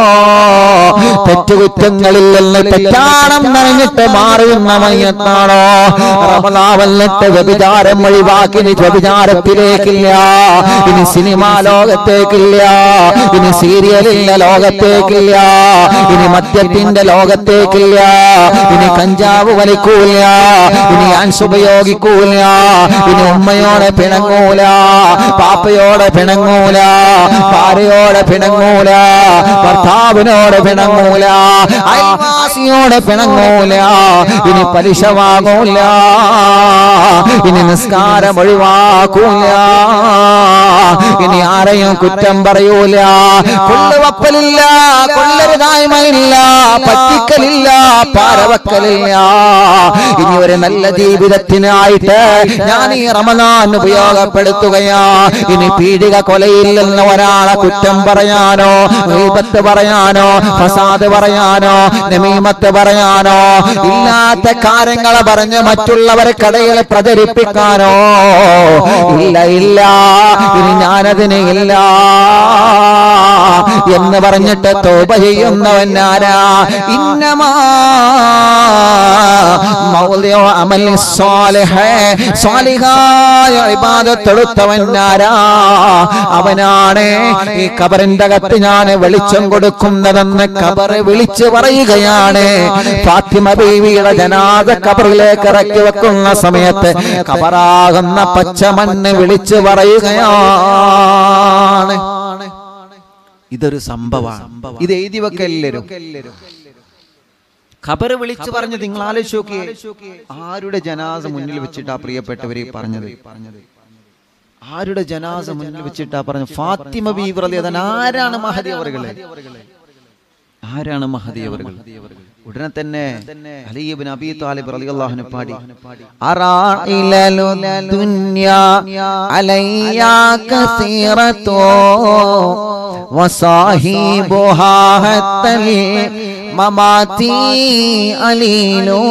S1: തെറ്റുകുറ്റങ്ങളില്ലെന്ന് തെറ്റാണം നിറഞ്ഞിട്ട് മാറുന്ന മയ്യത്താണോ റമദാ വന്നിട്ട് വ്യഭിചാരം ഒഴിവാക്കി ഇനി വ്യഭിചാരത്തിലേക്കില്ല ഇനി സിനിമാ ലോകത്തേക്കില്ല ഇനി സീരിയലില്ല ലോകത്തേക്കില്ല ഇനി മദ്യത്തിന്റെ ലോകത്തേക്കില്ല ഇനി കഞ്ചാവ് വലിക്കൂല ഇനി ആൻസ് ഉപയോഗിക്കൂല ഇനി ഉമ്മയോടെ പിണങ്ങൂല പാപ്പയോടെ പിണങ്ങൂല ഭാര്യയോടെ പിണങ്ങൂല ഭർത്താവിനോട് പിണങ്ങൂല അയൽവാസിയോട് പിണങ്ങൂല ഇനി പലിശ വാങ്ങൂല ഇനി നിസ്കാരം ഒഴിവാക്കൂല ഇനി ആരെയും കുറ്റം പറയൂല കൊള്ളുവപ്പലില്ല കൊള്ളരുതായ്മയില്ല പറ്റിക്കലില്ല പാരവക്കലില്ല ഇനി ഒരു നല്ല ജീവിതത്തിനായിട്ട് ഞാൻ ഈ റമദാൻ ഉപയോഗപ്പെടുത്തുകയാ ഇനി പീഡിക കൊലയില്ലെന്ന് ഒരാളെ കുറ്റം പറയാനോ ഗീബത്ത് പറയാനോ ഫസാദ് പറയാനോ നമീമത്ത് പറയാനോ ഇല്ലാത്ത കാര്യങ്ങളെ പറഞ്ഞ് മറ്റുള്ളവർക്കിടയിൽ പ്രചരിപ്പിക്കാനോ ഇല്ല ഇല്ല ഇനി ഞാനതിന് ഇല്ല എന്ന് പറഞ്ഞിട്ട് തോപ ചെയ്യുന്നവൻ ആരാ ഇന്നമാ മൗലിയോ അമലി സ്വാലിഹ് സ്വാലിഹായ ഇബാദത്തെടുത്തവൻ ആരാ അവനാണ് ഈ കബറിന്റെ അകത്ത് ഞാൻ വെളിച്ചം കൊടുക്കുന്നതെന്ന് കബറ് വിളിച്ചു പറയുകയാണ് ഫാത്തിമ ബീവിയുടെ ജനാദ കബറിലേക്ക് ഇറക്കി വെക്കുന്ന സമയത്ത് കബറാകുന്ന പച്ചമണ്ണ് വിളിച്ചു പറയുകയാണ് ഇതൊരു സംഭവമാണ് ഇത് എഴുതി വെക്കെല്ലാരും ഖബർ വിളിച്ചു പറഞ്ഞ് നിങ്ങൾ ആലോചിച്ച് നോക്കിയേ ആരുടെ ജനാസ മുന്നിൽ വെച്ചിട്ടാ പ്രിയപ്പെട്ടവരെ പറഞ്ഞത് ആരുടെ ജനാസ മുന്നിൽ വെച്ചിട്ടാ പറഞ്ഞത് ഫാത്തിമ ബീവ്രതി അതാണ് ആരാണ് മഹദി അവറുകളെ ആരാണ് മഹദി അവറുകൾ ഉടനെ തന്നെ അലിബിൻ അബി താലിബ് റളിയല്ലാഹുവിനെ പാടി അറാഇലലു ദുനിയാ അലയ്യ കസീറതോ വസാഹിബുഹാ ഹത്തൽ മമാതി അലീലോ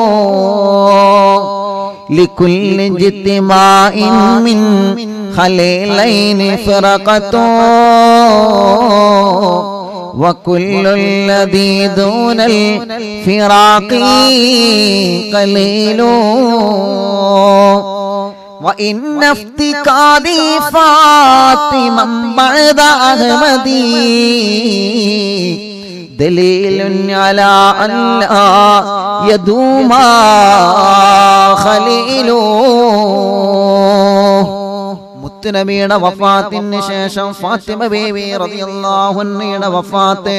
S1: لكل اجتماع من خليلين فرقة وكل الذي دون الفراق قليل وإن افتقادي فاطما بعد أحمدي دليل على أن لا يدوم خليل മുത്തുനബിയുടെ വഫാത്തിന് ശേഷം ഫാത്തിമ ബേബി റളിയല്ലാഹുന്നയുടെ വഫാത്ത്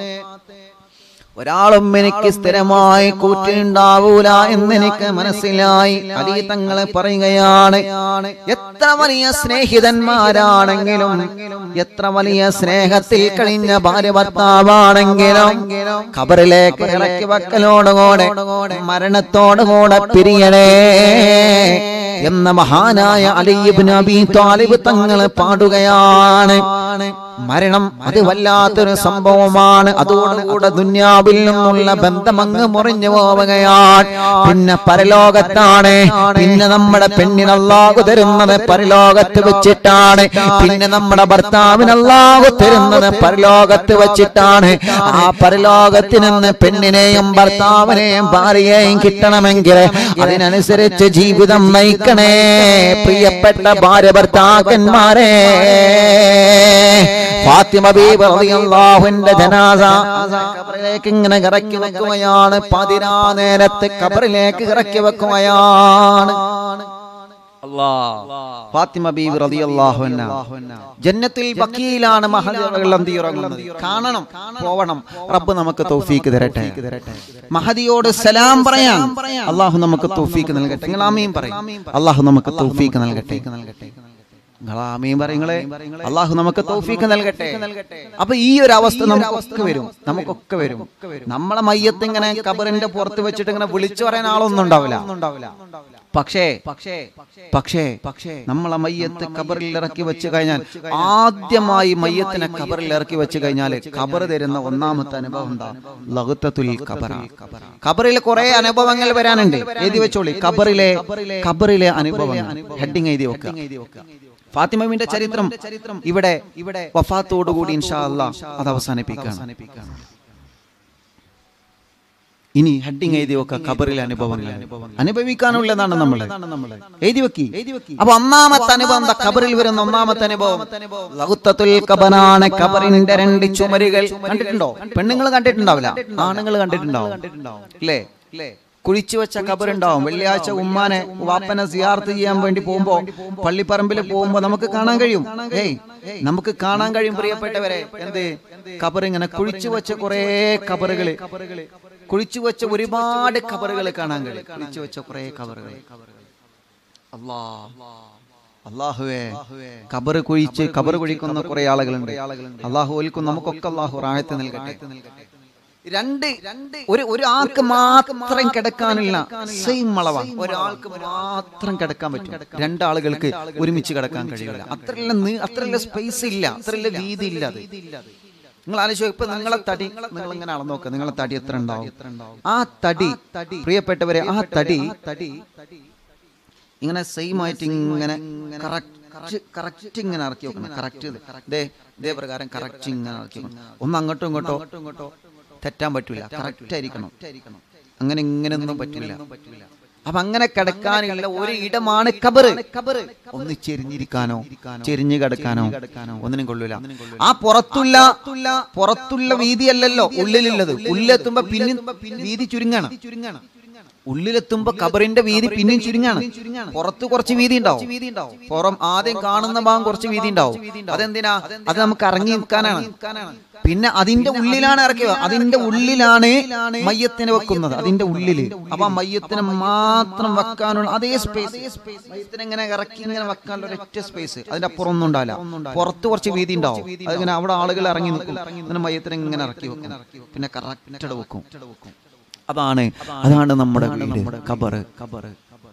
S1: ഒരാളും എനിക്ക് സ്ഥിരമായി കൂറ്റുണ്ടാവൂല എന്ന് എനിക്ക് മനസ്സിലായി അലി തങ്ങളെ പറയുകയാണ് എത്ര വലിയ സ്നേഹിതന്മാരാണെങ്കിലും എത്ര വലിയ സ്നേഹത്തിൽ കഴിഞ്ഞ ഭാര്യ ഭർത്താവാണെങ്കിലും ഖബറിലേക്ക് ഇറക്കി വെക്കലോടുകൂടെ മരണത്തോടുകൂടെ പിരിയണേ എന്ന മഹാനായ അലിബ് നബി താലിബ് തങ്ങൾ പാടുകയാണ് മരണം അത് വല്ലാത്തൊരു സംഭവമാണ് അതോടുകൂടെ ദുന്യാവിൽ നിന്നുള്ള ബന്ധം അങ്ങ് മുറിഞ്ഞു പോവുകയാണ് പിന്നെ പരലോകത്താണ് പിന്നെ നമ്മുടെ പെണ്ണിന് അല്ലാഹു തരുന്നത് പരലോകത്ത് വെച്ചിട്ടാണ് പിന്നെ നമ്മുടെ ഭർത്താവിന് അല്ലാഹു തരുന്നത് പരലോകത്ത് വെച്ചിട്ടാണ് ആ പരലോകത്ത് നിന്ന് പെണ്ണിനെയും ഭർത്താവിനെയും ഭാര്യയെയും കിട്ടണമെങ്കിൽ അതിനനുസരിച്ച് ജീവിതം നയിക്കണേ പ്രിയപ്പെട്ട ഭാര്യ ഭർത്താക്കന്മാരെ ഫാത്തിമ ബീബി റളിയല്ലാഹുവിന്റെ ജനാസ ഖബറിലേക്ക് ഇങ്ങനെ ഇറക്കി വെക്കുകയാണ് പതിനാ നേരത്തെ ഖബറിലേക്ക് ഇറക്കി വെക്കുകയാണ് ഫാത്തിമ ബീവി റളിയല്ലാഹു അൻഹ ജന്നത്തുൽ ബക്കിയിലാണ് മഹദികൾ അന്തിയുറങ്ങുന്നത് കാണണം പോവണം റബ്ബ് നമുക്ക് തൗഫീക്ക് തരട്ടെ മഹദിയോട് സലാം പറയാൻ അള്ളാഹു നമുക്ക് തൗഫീക്ക് നൽകട്ടെ നിങ്ങൾ ആമീൻ പറയും അള്ളാഹു നമുക്ക് തൗഫീക്ക് നൽകട്ടെ നിങ്ങൾ ആമീൻ പറയുങ്ങളെ അള്ളാഹു നമുക്ക് തൗഫീക്ക് നൽകട്ടെ അപ്പൊ ഈ ഒരു അവസ്ഥ നമുക്കൊക്കെ വരും നമുക്കൊക്കെ വരും നമ്മളെ മയ്യത്ത് ഇങ്ങനെ കബറിന്റെ പുറത്ത് വെച്ചിട്ട് ഇങ്ങനെ വിളിച്ചു പറയാൻ ആളൊന്നും ഉണ്ടാവില്ല പക്ഷേ പക്ഷേ പക്ഷേ പക്ഷേ നമ്മളെ മയ്യത്ത് കബറിൽ ഇറക്കി വെച്ച് കഴിഞ്ഞാൽ ആദ്യമായി മയ്യത്തിനെ കബറിൽ ഇറക്കി വെച്ച് കഴിഞ്ഞാൽ കബർ തരുന്ന ഒന്നാമത്തെ അനുഭവം എന്താ ലഹുത്തത്തുൽ കബറ കബറിൽ കുറെ അനുഭവങ്ങൾ വരാനുണ്ട് എഴുതി വെച്ചോളി കബറിലെ കബറിലെ അനുഭവങ്ങൾ ഹെഡിങ് എഴുതി വെക്കുക ഫാത്തിമവിന്റെ ചരിത്രം ഇവിടെ ഇവിടെ വഫാത്തോടുകൂടി ഇൻഷാ അല്ലാ അത് അവസാനിപ്പിക്കുകയാണ് ഇനി ഹെഡിങ് എഴുതി വെക്ക ഖബറിലെ അനുഭവങ്ങൾ അനുഭവിക്കാനുള്ളതാണ് നമ്മൾ എഴുതി വെക്കി അപ്പൊ ഒന്നാമത്തെ അനുഭവം എന്താ ഖബറിൽ വരുന്ന ഒന്നാമത്തെ അനുഭവം ലഹുത്തത്തുൽ ഖബറാണ് ഖബറിന്റെ രണ്ട് ചുമരുകൾ കണ്ടിട്ടുണ്ടോ പെണ്ണുങ്ങൾ കണ്ടിട്ടുണ്ടാവില്ല ആണുങ്ങൾ കണ്ടിട്ടുണ്ടാവും അല്ലേ കുഴിച്ചു വെച്ച ഖബറുണ്ടാവും വെള്ളിയാഴ്ച ഉമ്മാനെ വാപ്പനെ സിയാർത്ത് ചെയ്യാൻ വേണ്ടി പോകുമ്പോ പള്ളിപ്പറമ്പിൽ പോകുമ്പോ നമുക്ക് കാണാൻ കഴിയും ഏയ് നമുക്ക് കാണാൻ കഴിയും പ്രിയപ്പെട്ടവരെ എന്ത് ഖബർ ഇങ്ങനെ കുഴിച്ചു വെച്ച കുറെ ഖബറുകള് കുഴിച്ചു വെച്ച ഒരുപാട് ഖബറുകൾ കാണാൻ കഴിയും കുഴിച്ചു വെച്ച കുറെ ഖബറുകൾ അല്ലാ അള്ളാഹുവേ ഖബർ കുഴിച്ച് ഖബർ കുഴിക്കുന്ന കുറെ ആളുകളുണ്ട് അള്ളാഹു ഒലിക്കും നമുക്കൊക്കെ അള്ളാഹു റായത്ത് നൽകട്ടെ രണ്ട് ഒരു ഒരാൾക്ക് മാത്രം കിടക്കാനുള്ള സെയിം അളവ ഒരാൾക്ക് മാത്രം കിടക്കാൻ പറ്റും രണ്ടാളുകൾക്ക് ഒരുമിച്ച് കിടക്കാൻ കഴിയില്ല അത്രയുള്ള നീ- അത്രയുള്ള സ്പേസ് ഇല്ല അത്രയുള്ള വീതി ഇല്ല അത് നിങ്ങൾ ആലോചിച്ചോ ഇപ്പൊ നിങ്ങളെ തടി നിങ്ങൾ ഇങ്ങനെ അളന്നു നോക്കുക നിങ്ങളെ തടി എത്ര ഉണ്ടാവും ആ തടി പ്രിയപ്പെട്ടവരെ ആ തടി തടി ഇങ്ങനെ സെയിം ആയിട്ട് ഇങ്ങനെ കറക്റ്റ് കറക്റ്റ് ഇങ്ങനെ ഇറക്കി വെക്കണം കറക്റ്റ് ഇതേ ഇതേ പ്രകാരം കറക്റ്റ് ഇങ്ങനെ ഇറക്കി വെക്കണം ഒന്ന് അങ്ങോട്ടും ഇങ്ങോട്ടോ ഇങ്ങോട്ടോ തെറ്റാൻ പറ്റൂല കറക്റ്റ് ആയിരിക്കണം അങ്ങനെ ഇങ്ങനെ ഒന്നും പറ്റില്ല അപ്പൊ അങ്ങനെ കിടക്കാനുള്ള ഒരു ഇടമാണ് കബറ് കബറ് ഒന്ന് ചെരിഞ്ഞിരിക്കാനോ ചെരിഞ്ഞു കിടക്കാനോ ഒന്നിനും കൊള്ളൂല ആ പുറത്തുള്ള പുറത്തുള്ള വീതിയല്ലല്ലോ ഉള്ളിലുള്ളത് ഉള്ളിലെത്തുമ്പോ പിന്നെ വീതി ചുരുങ്ങണം ഉള്ളിലെത്തുമ്പോ കബറിന്റെ വീതി പിന്നെയും ചുരുങ്ങാണ് പുറത്ത് കുറച്ച് വീതി ഉണ്ടാവും പുറം ആദ്യം കാണുന്ന ഭാഗം കുറച്ച് വീതി ഉണ്ടാവും അതെന്തിനാ അത് നമുക്ക് ഇറങ്ങി നിൽക്കാനാണ് പിന്നെ അതിന്റെ ഉള്ളിലാണ് ഇറക്കുക അതിന്റെ ഉള്ളിലാണ് മയ്യത്തിനെ വെക്കുന്നത് അതിന്റെ ഉള്ളില് അപ്പൊ ആ മയ്യത്തിനെ മാത്രം വെക്കാനുള്ള അതേ സ്പേസ് മയ്യത്തിനെ ഇങ്ങനെ ഇറക്കി ഇങ്ങനെ വെക്കാനുള്ള ഒരൊറ്റ സ്പേസ് അതിന്റെ അപ്പുറം ഒന്നും ഉണ്ടാവില്ല പുറത്ത് കുറച്ച് വീതി ഉണ്ടാവും അതിങ്ങനെ അവിടെ ആളുകൾ ഇറങ്ങി നിൽക്കും അങ്ങനെ മയ്യത്തിനെ ഇങ്ങനെ ഇറക്കി വെക്കും പിന്നെ കറക്റ്റ് വെക്കും അതാണ് അതാണ് നമ്മുടെ വീട് കബറ് കബറ്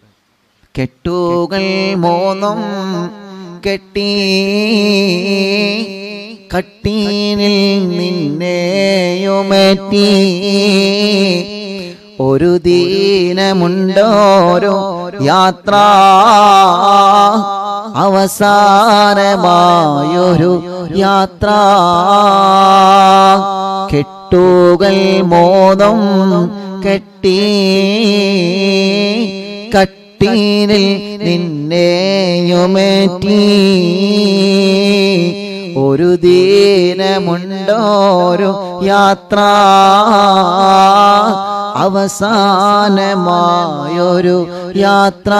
S1: കെട്ടുകൾ മൂന്നും കെട്ടി കട്ടീനിൽ നിന്നെയുമറ്റി ഒരു ദീനമുണ്ടോരോ യാത്ര അവസാനമായൊരു യാത്ര കെട്ടുകൾ മോദം കെട്ടി കട്ടീനിൽ നിന്നെയുമേറ്റി ഒരു ദീനമുണ്ടോരു യാത്ര അവസാനമായൊരു യാത്ര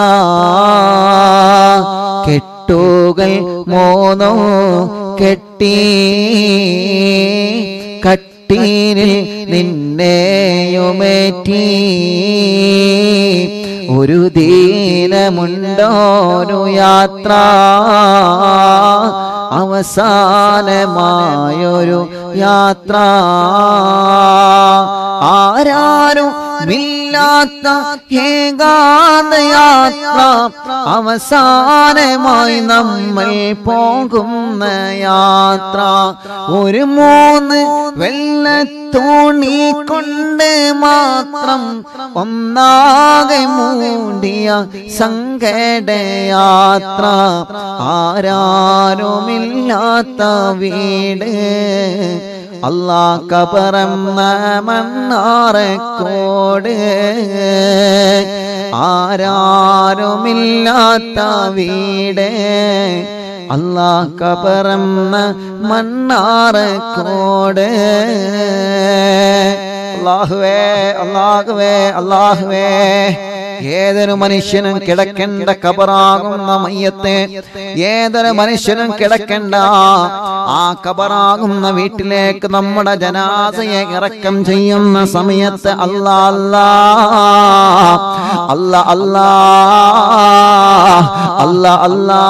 S1: കെട്ടുകൾ മോനോ കെട്ടി കട്ടീനിൽ നിന്നെയുമേറ്റി ഒരു ദീനമുണ്ടോരു യാത്ര അവസാനമായൊരു യാത്ര ആരാരും മില്ലാത്ത ഏകാന്ത യാത്ര അവസാനമായി നമ്മൾ പോകുന്ന യാത്ര ഒരു മൂന്ന് വെള്ളത്തോണി കൊണ്ട് മാത്രം ഒന്നാകെ മൂടിയ സങ്കടയാത്ര ആരാരുമില്ലാത്ത വീട് അല്ലാ കബറന്ന മണ്ണാറക്കോട് ആരാരുമില്ലാത്ത വീട് അല്ലാ കബറന്ന മണ്ണാറക്കോട് അള്ളാഹുവേ അള്ളാഹുവേ അള്ളാഹുവേ ഏതൊരു മനുഷ്യനും കിടക്കേണ്ട കബറാകുന്ന മയ്യത്തെ ഏതൊരു മനുഷ്യനും കിടക്കേണ്ട ആ കബറാകുന്ന വീട്ടിലേക്ക് നമ്മുടെ ജനാസയെ ഇറക്കം ചെയ്യുന്ന സമയത്ത് അല്ലാ അല്ലാ അല്ല അല്ലാ അല്ല അല്ലാ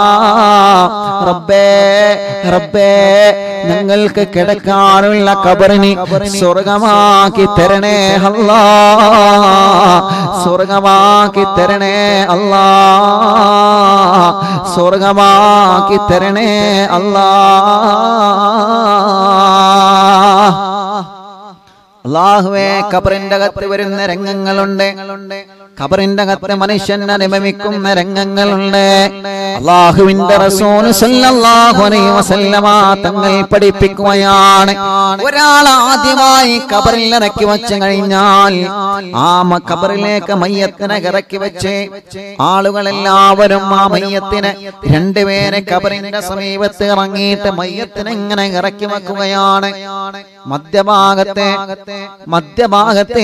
S1: റബ്ബേ റബ്ബേ ഞങ്ങൾക്ക് കിടക്കാനുള്ള കബറിന് സ്വർഗമാക്കി തരണേ അല്ലാ സ്വർഗമാക്കി തരണേ അല്ലാ സ്വർഗമാക്കി തരണേ അല്ലാ അള്ളാഹുവേ ഖബറിന്റെ അകത്ത് വരുന്ന രംഗങ്ങളുണ്ട് ഖബറിന്റെ അകത്ത് മനുഷ്യൻ അനുഭവിക്കുന്ന രംഗങ്ങളുണ്ട് അള്ളാഹുവിന്റെ റസൂൽ സല്ലല്ലാഹു അലൈഹി വസല്ലമ തങ്ങൾ പഠിപ്പിക്കുകയാണ് ഒരാൾ ആദ്യമായി ഖബറിൽ ഇറക്കി വെച്ച് കഴിഞ്ഞാൽ ആ മ- ഖബറിലേക്ക് മയ്യത്തിനെ ഇറക്കി വെച്ച് ആളുകളെല്ലാവരും ആ മയ്യത്തിനെ രണ്ടുപേരെ ഖബറിന്റെ സമീപത്ത് ഇറങ്ങിയിട്ട് മയ്യത്തിനെ ഇങ്ങനെ ഇറക്കി വെക്കുകയാണ് മധ്യഭാഗത്തെ മധ്യഭാഗത്തെ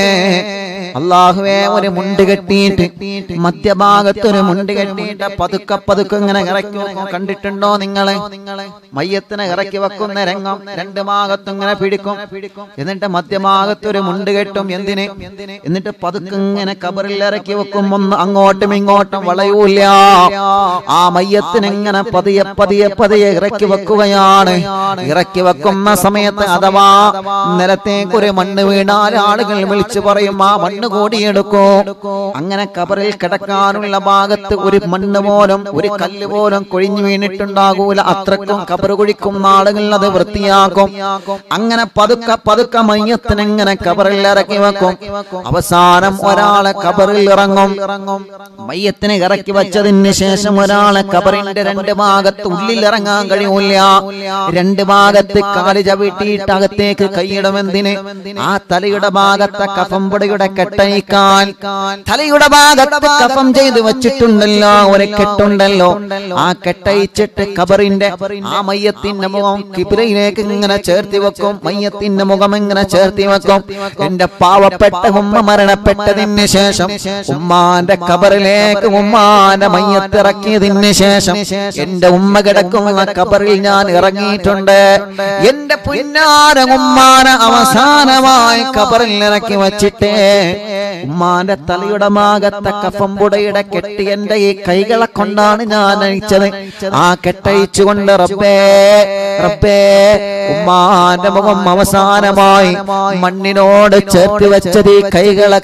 S1: അള്ളാഹുവെ ഒരു മുണ്ട് കെട്ടിയിട്ട് മധ്യഭാഗത്ത് ഒരു മുണ്ട് കെട്ടിയിട്ട് പതുക്കെ പതുക്കെ ഇങ്ങനെ ഇറക്കി വെക്കും കണ്ടിട്ടുണ്ടോ നിങ്ങളെ മയ്യത്തിനെ ഇറക്കി വെക്കുന്ന രംഗം രണ്ട് ഭാഗത്തും ഇങ്ങനെ പിടിക്കും എന്നിട്ട് മധ്യഭാഗത്ത് ഒരു മുണ്ട് കെട്ടും എന്തിന് എന്നിട്ട് പതുക്കെ ഇങ്ങനെ കബറിൽ ഇറക്കി വെക്കും ഒന്ന് അങ്ങോട്ടും ഇങ്ങോട്ടും വളയൂല ആ മയ്യത്തിന് ഇങ്ങനെ പതിയെ പതിയെ പതിയെ ഇറക്കി വെക്കുകയാണ് ഇറക്കി വെക്കുന്ന സമയത്ത് അഥവാ നിലത്തേക്ക് ഒരു മണ്ണ് വീണാൽ ആളുകൾ വിളിച്ചു പറയും ആ മണ്ണ് കൂടിയെടുക്കോ അങ്ങനെ കബറിൽ കിടക്കാനുള്ള ഭാഗത്ത് ഒരു മണ്ണ് പോലും ഒരു കല്ല് പോലും കൊഴിഞ്ഞു വീണിട്ടുണ്ടാകൂല അത്രക്കും കബറ് കുഴിക്കുന്ന ആളുകൾ അത് വൃത്തിയാക്കും അങ്ങനെ പതുക്കെ പതുക്കെ മയ്യത്തിന് ഇങ്ങനെ കബറിൽ ഇറക്കി വെക്കും അവസാനം ഒരാളെ കബറിൽ ഇറങ്ങും മയ്യത്തിനെ ഇറക്കി വെച്ചതിന് ശേഷം ഒരാളെ കബറിന്റെ രണ്ട് ഭാഗത്ത് ഉള്ളിൽ ഇറങ്ങാൻ കഴിയൂല രണ്ട് ഭാഗത്ത് കാല് ചവിട്ടിയിട്ട് അകത്തേക്ക് കൈയിടുമെന്തിന് ആ തലയുടെ ഭാഗത്തെ കഫംപൊടിയുടെ കെട്ടയിക്കാൻ തലയുടെ ഭാഗത്ത് കഫം ചെയ്ത് വെച്ചിട്ടുണ്ടല്ലോ ഒരു കെട്ടുണ്ടല്ലോ ആ കെട്ടയിച്ചിട്ട് കബറിന്റെ ആ മയ്യത്തിന്റെ മുഖം കിബിരയിലേക്ക് ഇങ്ങനെ ചേർത്തി വെക്കും മയ്യത്തിന്റെ മുഖം ഇങ്ങനെ ചേർത്തി വെക്കും എന്റെ പാവപ്പെട്ട ഉമ്മ മരണപ്പെട്ടതിന് ശേഷം ഉമ്മാന്റെ കബറിലേക്ക് ഉമ്മാന്റെ മയ്യത്തിറക്കിയതിന് ശേഷം എന്റെ ഉമ്മ കിടക്കുന്ന കബറിൽ ഞാൻ ഇറങ്ങിയിട്ടുണ്ട് എന്റെ പുന്നാര ഉമ്മാന അവസാനമായി കബറിൽ ഇറക്കി വച്ചിട്ടേ ഉമ്മാന്റെ തലയുടെ ഭാഗത്തെ കഫംപുടയുടെ കെട്ടി എന്റെ ഈ കൈകളെ കൊണ്ടാണ് ഞാൻ അഴിച്ചത് ആ കെട്ടഴിച്ചുകൊണ്ട് റബ്ബേ റബ്ബേ ഉമ്മാന്റെ മുഖം അവസാനമായി മണ്ണിനോട് ചേർത്ത് വെച്ചത് ഈ കൈകളെ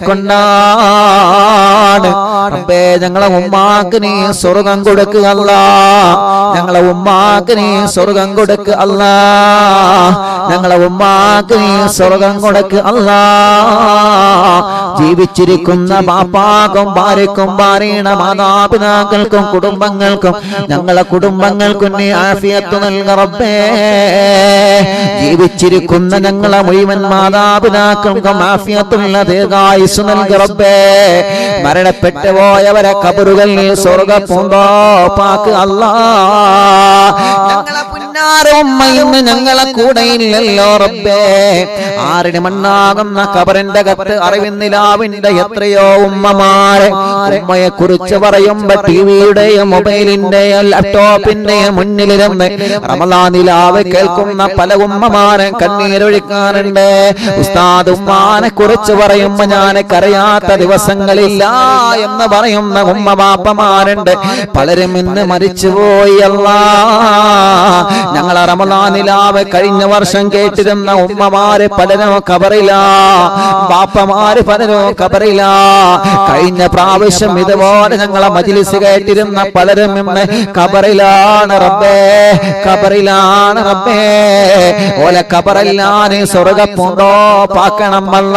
S1: കൊണ്ടാണ് റബ്ബേ ഞങ്ങളെ ഉമ്മാക്ക് നീ സ്വർഗം കൊടുക്കുക അല്ല ഞങ്ങളെ ഉമ്മാക്ക് നീ സ്വർഗം കൊടുക്കുക അല്ല ഞങ്ങളെ ഉമ്മാക്ക് നീ സ്വർഗം കൊടുക്കുക അല്ല ജീവിച്ചിരിക്കുന്ന പാപ്പാക്കും ഭാര്യക്കും ഭാര്യയുടെ മാതാപിതാക്കൾക്കും കുടുംബങ്ങൾക്കും ഞങ്ങളെ കുടുംബങ്ങൾക്കും നീ ആഫിയത്ത് നൽക റബ്ബേ ജീവിച്ചിരിക്കുന്ന ഞങ്ങളെ മുഴുവൻ മാതാപിതാക്കൾക്കും ആഫിയത്തുള്ള ദീർഘായുസ് നൽക റബ്ബേ മരണപ്പെട്ടു പോയവരെ കബറുകൾ നീ സ്വർഗ പൂന്തോപ്പാക്ക് അല്ലാ ഞങ്ങളെ പുന്നാര ഉമ്മ ഇന്ന് ഞങ്ങളെ കൂടെ ഇല്ലല്ലോ റബ്ബേ ആറിന് മണ്ണാകുന്ന കബറിന്റെ കത്ത് അറിവിന്നിലാവിന്റെ എത്രയോ ഉമ്മമാരെ ഉമ്മയെ കുറിച്ച് പറയുമ്പോ ടിവിയുടെയും മൊബൈലിന്റെയും ലാപ്ടോപ്പിന്റെയും മുന്നിലിരുന്ന് റമലാനിലാവ് കേൾക്കുന്ന പല ഉമ്മമാരെ കണ്ണീരൊഴിക്കാറുണ്ട് ഉസ്താദ് ഉമ്മാനെ കുറിച്ച് പറയുമ്പോ ഞാൻ കരയാത്ത ദിവസങ്ങളില്ല എന്ന് പറയുന്ന ഉമ്മ ബാപ്പമാരുണ്ട് പലരും ഇന്ന് മരിച്ചുപോയി അല്ലാ ഞങ്ങളെ റമലാനിലാവ് കഴിഞ്ഞ വർഷം കേട്ടിരുന്ന ഉമ്മമാര് പലരും കബറില്ല ബാപ്പമാര് പലരും കബറില്ല കഴിഞ്ഞ പ്രാവശ്യം ഇതുപോലെ ഞങ്ങളെ മജിലിസ് കേട്ടിരുന്ന പലരും ഇന്ന് കബറിലാണ് റബ്ബേ കബറിലാണ് റബ്ബേ ഓല കബറല്ലാന് സ്വർഗപ്പുണ്ടോ പാക്കണം അല്ല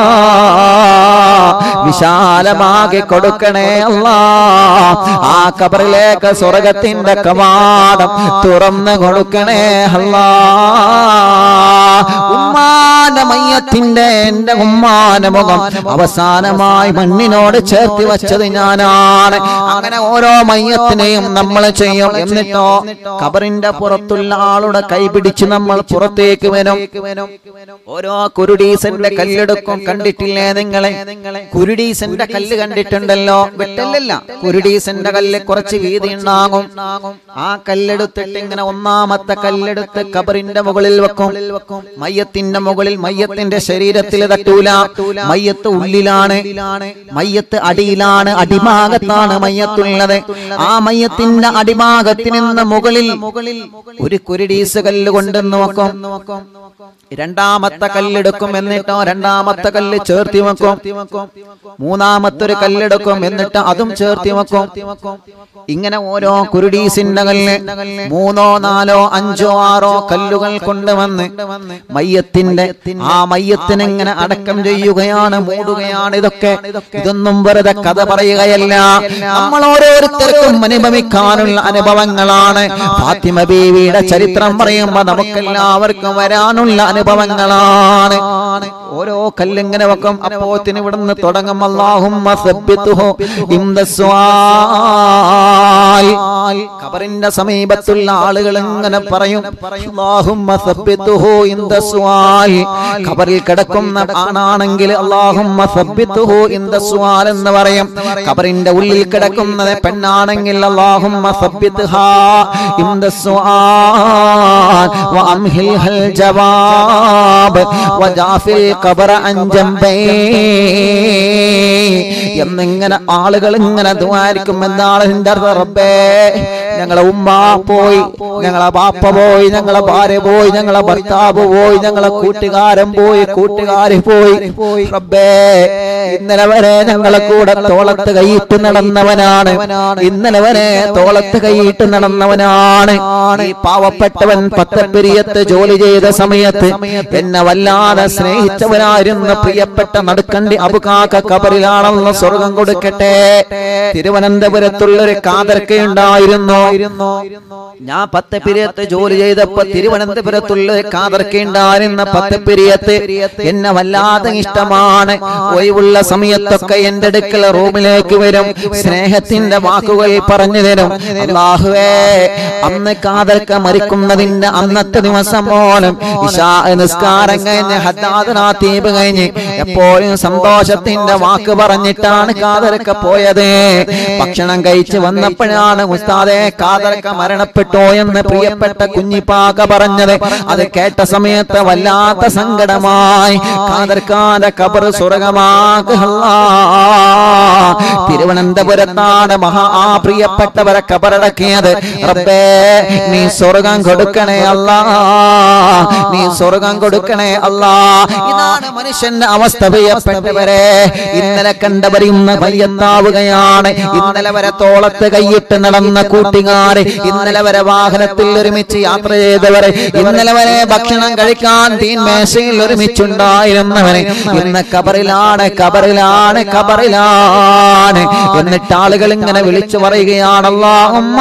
S1: വിശാലമാകി കൊടുക്കണേ അല്ല ആ കബറിലേക്ക് സ്വർഗത്തിന്റെ കവാടം തുറന്നു കൊടുക്കണേ അല്ല ഉമ്മാന്റെ മയ്യത്തിന്റെ എന്റെ ഉമ്മാന്റെ മുഖം അവസാനമായി മണ്ണിനോട് ചേർത്തി വെച്ചത് ഞാനാണ് അങ്ങനെ ഓരോ മയ്യത്തിനെയും നമ്മൾ ചെയ്യും എന്നിട്ടോ കബറിന്റെ പുറത്തുള്ള ആളുടെ കൈ പിടിച്ച് നമ്മൾ പുറത്തേക്ക് വരും ഓരോ കുരുടീസന്റെ കല്ലെടുക്കും കണ്ടിട്ടില്ലേ നിങ്ങളെ കുരുടീസന്റെ കല്ല് കണ്ടിട്ടുണ്ടല്ലോ വെട്ടല്ലല്ല കുരുടീസന്റെ കല്ല് കുറച്ച് വീതി ഉണ്ടാകും ആ കല്ലെടുത്തിട്ട് ഇങ്ങനെ ഒന്നാമത്തെ കല്ലെടുത്ത് കബറിന്റെ മുകളിൽ വെക്കും മയ്യത്തിന്റെ മുകളിൽ മയ്യത്തിന്റെ ശരീരത്തിൽ തട്ടൂല മയ്യത്ത് ഉള്ളിലാണ് മയ്യത്ത് അടിയിലാണ് അടിഭാഗത്താണ് മയ്യത്തുള്ളത് ആ മയ്യത്തിന്റെ അടിഭാഗത്തിൽ നിന്ന് മുകളിൽ ഒരു കുരുടീസ് കല്ല് കൊണ്ടെന്ന് വെക്കും രണ്ടാമത്തെ കല്ലെടുക്കും എന്നിട്ടോ രണ്ടാമത്തെ കല്ല് ചേർത്തി വെക്കും മൂന്നാമത്തെ ഒരു കല്ലെടുക്കും എന്നിട്ട് അതും ചേർത്തി വെക്കും ഇങ്ങനെ ഓരോ കുരുടീസിന്റെ കല്ല് മൂന്നോ നാലോ അഞ്ചോ ആറോ കല്ലുകൾ കൊണ്ടുവന്ന് മയ്യത്തിന്റെ ആ മയ്യത്തിനെ ഇങ്ങനെ അടക്കം ചെയ്യുകയാണ് മൂടുകയാണ് ഇതൊക്കെ ഇതൊന്നും വെറുതെ കഥ പറയുകയല്ല നമ്മൾ ഓരോരുത്തർക്കും അനുഭവിക്കാനുള്ള അനുഭവങ്ങളാണ് ഫാത്തിമ ബീവിയുടെ ചരിത്രം പറയുമ്പോ നമുക്കെല്ലാവർക്കും വരാനുള്ള അനുഭവങ്ങളാണ് ഓരോ കല്ലിങ്ങനെ വെക്കും അപ്പോത്തിന് ഇവിടുന്ന് തുടങ്ങും അല്ലാഹുമ്മ സബ്ബിത്തുഹു ഇൻദ സ്വാൽ ഖബറിന്റെ സമീപത്തുള്ള ആളുകൾ ഇങ്ങനെ പറയും അല്ലാഹുമ്മ സബ്ബിത്തുഹു ഇൻദ സ്വാൽ ഖബറിൽ കിടക്കുന്ന ആണാണെങ്കിൽ അല്ലാഹുമ്മ സബ്ബിത്തുഹു ഇൻദ സ്വാൽ എന്ന് പറയും ഖബറിന്റെ ഉള്ളിൽ കിടക്കുന്നത് പെണ്ണാണെങ്കിൽ അല്ലാഹുമ്മ സബ്ബിത്ഹാ ഇൻദ സ്വാൽ വഅംഹിൽഹൽ ജവാബ് വജാഫിൽ ഖബറ അൻ ജംബൈ എന്നിങ്ങനെ ആളുകൾ ഇങ്ങനെ ദ്വാരിക്കും എന്താണ് എന്റെ അർത്ഥം റബ്ബേ ഞങ്ങളെ ഉമ്മ പോയി ഞങ്ങളെ ബാപ്പ പോയി ഞങ്ങളെ ഭാര്യ പോയി ഞങ്ങളെ ഭർത്താവ് പോയി ഞങ്ങളെ കൂട്ടുകാരൻ പോയി കൂട്ടുകാരി പോയി റബ്ബേ ഇന്നലെ വരെ ഞങ്ങളെ കൂടെ തോളത്ത് കൈയിട്ട് നടന്നവനാണ് ഇന്നലെ വരെ തോളത്ത് കൈയിട്ട് നടന്നവനാണ് ഈ പാവപ്പെട്ടവൻ പത്തപ്പെരിയത്ത് ജോലി ചെയ്ത സമയത്ത് എന്നെ വല്ലാതെ സ്നേഹിച്ചവനായിരുന്ന പ്രിയപ്പെട്ട നടുക്കണ്ടി അബുകാക്ക കബറിലാണെന്ന് സ്വർഗം കൊടുക്കട്ടെ തിരുവനന്തപുരത്തുള്ള ഒരു കാതർക്ക ഉണ്ടായിരുന്നു ഞാൻ പത്തപ്പിരിയത്ത് ജോലി ചെയ്തപ്പോ തിരുവനന്തപുരത്തുള്ള ഒരു കാതർക്ക ഉണ്ടായിരുന്ന പത്തപ്പിരിയത്ത് എന്നെ വല്ലാതെ ഇഷ്ടമാണ് ഒഴിവുള്ള സമയത്തൊക്കെ എന്റെ അടുക്കൽ റൂമിലേക്ക് വരും സ്നേഹത്തിന്റെ വാക്കുകൾ പറഞ്ഞു തരും അള്ളാഹുവേ അന്ന് കാതർക്ക മരിക്കുന്നതിന്റെ അന്നത്തെ ദിവസം പോലും ഇശാ നിസ്കാരം കഴിഞ്ഞ് ഹദ്ദാദനാത്തീപ് കഴിഞ്ഞ് എപ്പോഴും സന്തോഷത്തിന്റെ വാക്ക് പറഞ്ഞിട്ടാണ് കാതർക്ക പോയത് ഭക്ഷണം കഴിച്ച് വന്നപ്പോഴാണ് ഉസ്താദെ കാതർക്ക മരണപ്പെട്ടോ എന്ന് പ്രിയപ്പെട്ട കുഞ്ഞിപ്പാക പറഞ്ഞത് അത് കേട്ട സമയത്ത് വല്ലാത്ത സങ്കടമായി കാതർക്കാന്റെ കബർ സ്വർഗമാകല്ലാ തിരുവനന്തപുരത്താണ് മഹാ ആ പ്രിയപ്പെട്ടവരെ കബറടക്കിയത് റബ്ബേ നീ സ്വർഗം കൊടുക്കണേ അല്ലാ നീ സ്വർഗം കൊടുക്കണേ അല്ലാ ഇതാണ് മനുഷ്യന്റെ അവസ്ഥ പ്രിയപ്പെട്ടവരെ ഇന്നലെ കണ്ടവരിന്ന് മയ്യത്താവുകയാണ് ഇന്നലെ വരെ തോളത്ത് കൈയിട്ട് നടന്ന കൂട്ടുകാര് ഇന്നലെ വരെ വാഹനത്തിൽ ഒരുമിച്ച് യാത്ര ചെയ്തവരെ ഇന്നലെ വരെ ഭക്ഷണം കഴിക്കാൻ തീൻമേശയിൽ ഒരുമിച്ചുണ്ടായിരുന്നവരെ ഇന്ന് കബറിലാണ് കബറിലാണ് കബറിലാണ് എന്നിട്ട് ആളുകൾ ഇങ്ങനെ വിളിച്ചു പറയുകയാണല്ലോ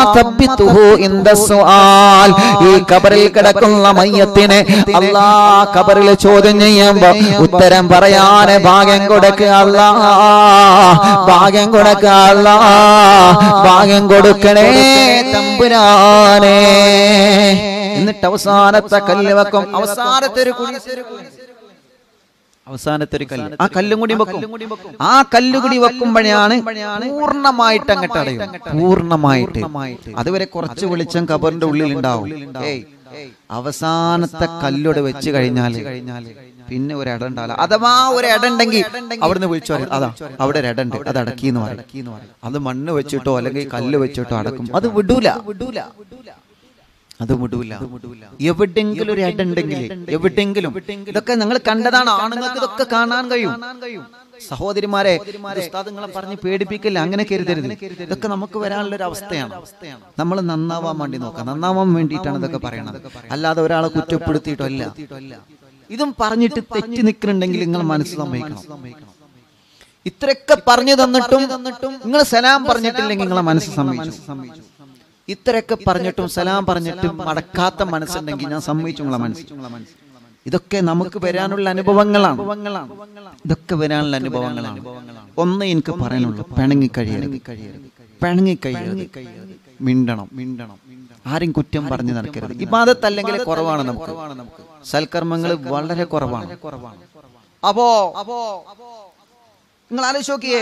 S1: ഈ കബറിൽ കിടക്കുന്ന മയ്യത്തിന് അല്ലാ കബറിൽ ചോദ്യം ചെയ്യുമ്പോ ഉത്തരം പറയാന് ഭാഗ്യം കൊടുക്കുക അല്ലാ ഭാഗ്യം കൊടുക്കുക അല്ലാ ഭാഗ്യം കൊടുക്കണേ തമ്പുരാനെ എന്നിട്ട് അവസാനത്തെ കല്ല് വെക്കും അവസാനത്തെ ഒരു കുഴി അവസാനത്തെ ഒരു കല്ല് ആ കല്ലും കൂടി വെക്കും ആ കല്ലുകൂടി വെക്കുമ്പോഴാണ് പൂർണ്ണമായിട്ട് അങ്ങോട്ട് അടയും പൂർണ്ണമായിട്ട് അതുവരെ കുറച്ച് വെളിച്ചം കബറിന്റെ ഉള്ളിൽ ഉണ്ടാവും ഏയ് അവസാനത്തെ കല്ലോട് വെച്ച് കഴിഞ്ഞാല് പിന്നെ ഒരു ഇട ഉണ്ടാവില്ല അഥവാ ഒരു ഇട ഉണ്ടെങ്കിൽ അവിടുന്ന് വിളിച്ചു പറയും അതാ അവിടെ ഒരു ഇട ഉണ്ട് അത് അടക്കി എന്ന് പറയും അത് മണ്ണ് വെച്ചിട്ടോ അല്ലെങ്കിൽ കല്ല് വെച്ചിട്ടോ അടക്കും അത് വിടൂല വിടൂല അത് വിടൂല എവിടെങ്കിലും ഒരു ഇട ഉണ്ടെങ്കിൽ എവിടെങ്കിലും ഇതൊക്കെ നിങ്ങൾ കണ്ടതാണ് ആണുങ്ങൾക്ക് ഇതൊക്കെ കാണാൻ കഴിയും സഹോദരിമാരെ ഉസ്താദുങ്ങളെ പറഞ്ഞ് പേടിപ്പിക്കില്ല അങ്ങനെ കരുതരുത് ഇതൊക്കെ നമുക്ക് വരാനുള്ള ഒരു അവസ്ഥയാണ് നമ്മൾ നന്നാവാൻ വേണ്ടി നോക്കാം നന്നാവാൻ വേണ്ടിയിട്ടാണ് ഇതൊക്കെ പറയണത് അല്ലാതെ ഒരാളെ കുറ്റപ്പെടുത്തിയിട്ടല്ല ഇതും പറഞ്ഞിട്ട് തെറ്റി നിൽക്കുന്നുണ്ടെങ്കിൽ നിങ്ങൾ മനസ്സ് സമ്മതിക്കണം ഇത്രയൊക്കെ പറഞ്ഞു തന്നിട്ടും നിങ്ങൾ സലാം പറഞ്ഞിട്ടില്ലെങ്കിൽ നിങ്ങളെ മനസ്സ് സമ്മതിച്ചു ഇത്രയൊക്കെ പറഞ്ഞിട്ടും സലാം പറഞ്ഞിട്ടും മടക്കാത്ത മനസ്സുണ്ടെങ്കിൽ ഞാൻ സമ്മതിച്ചു നിങ്ങളെ മനസ്സ് ഇതൊക്കെ നമുക്ക് വരാനുള്ള അനുഭവങ്ങളാണ് ഇതൊക്കെ വരാനുള്ള അനുഭവങ്ങളാണ് ഒന്ന് എനിക്ക് പറയാനുള്ളൂ പിണങ്ങി കഴിയരുത് പിണങ്ങി കഴിയരുത് മിണ്ടണം മിണ്ടണം ആരും കുറ്റം പറഞ്ഞു നടക്കരുത് ഇബാദത്തല്ലെങ്കിൽ കുറവാണ് നമുക്ക് സൽക്കർമ്മങ്ങൾ വളരെ കുറവാണ് അപ്പോ നിങ്ങൾ ആലോചിച്ച് നോക്കിയേ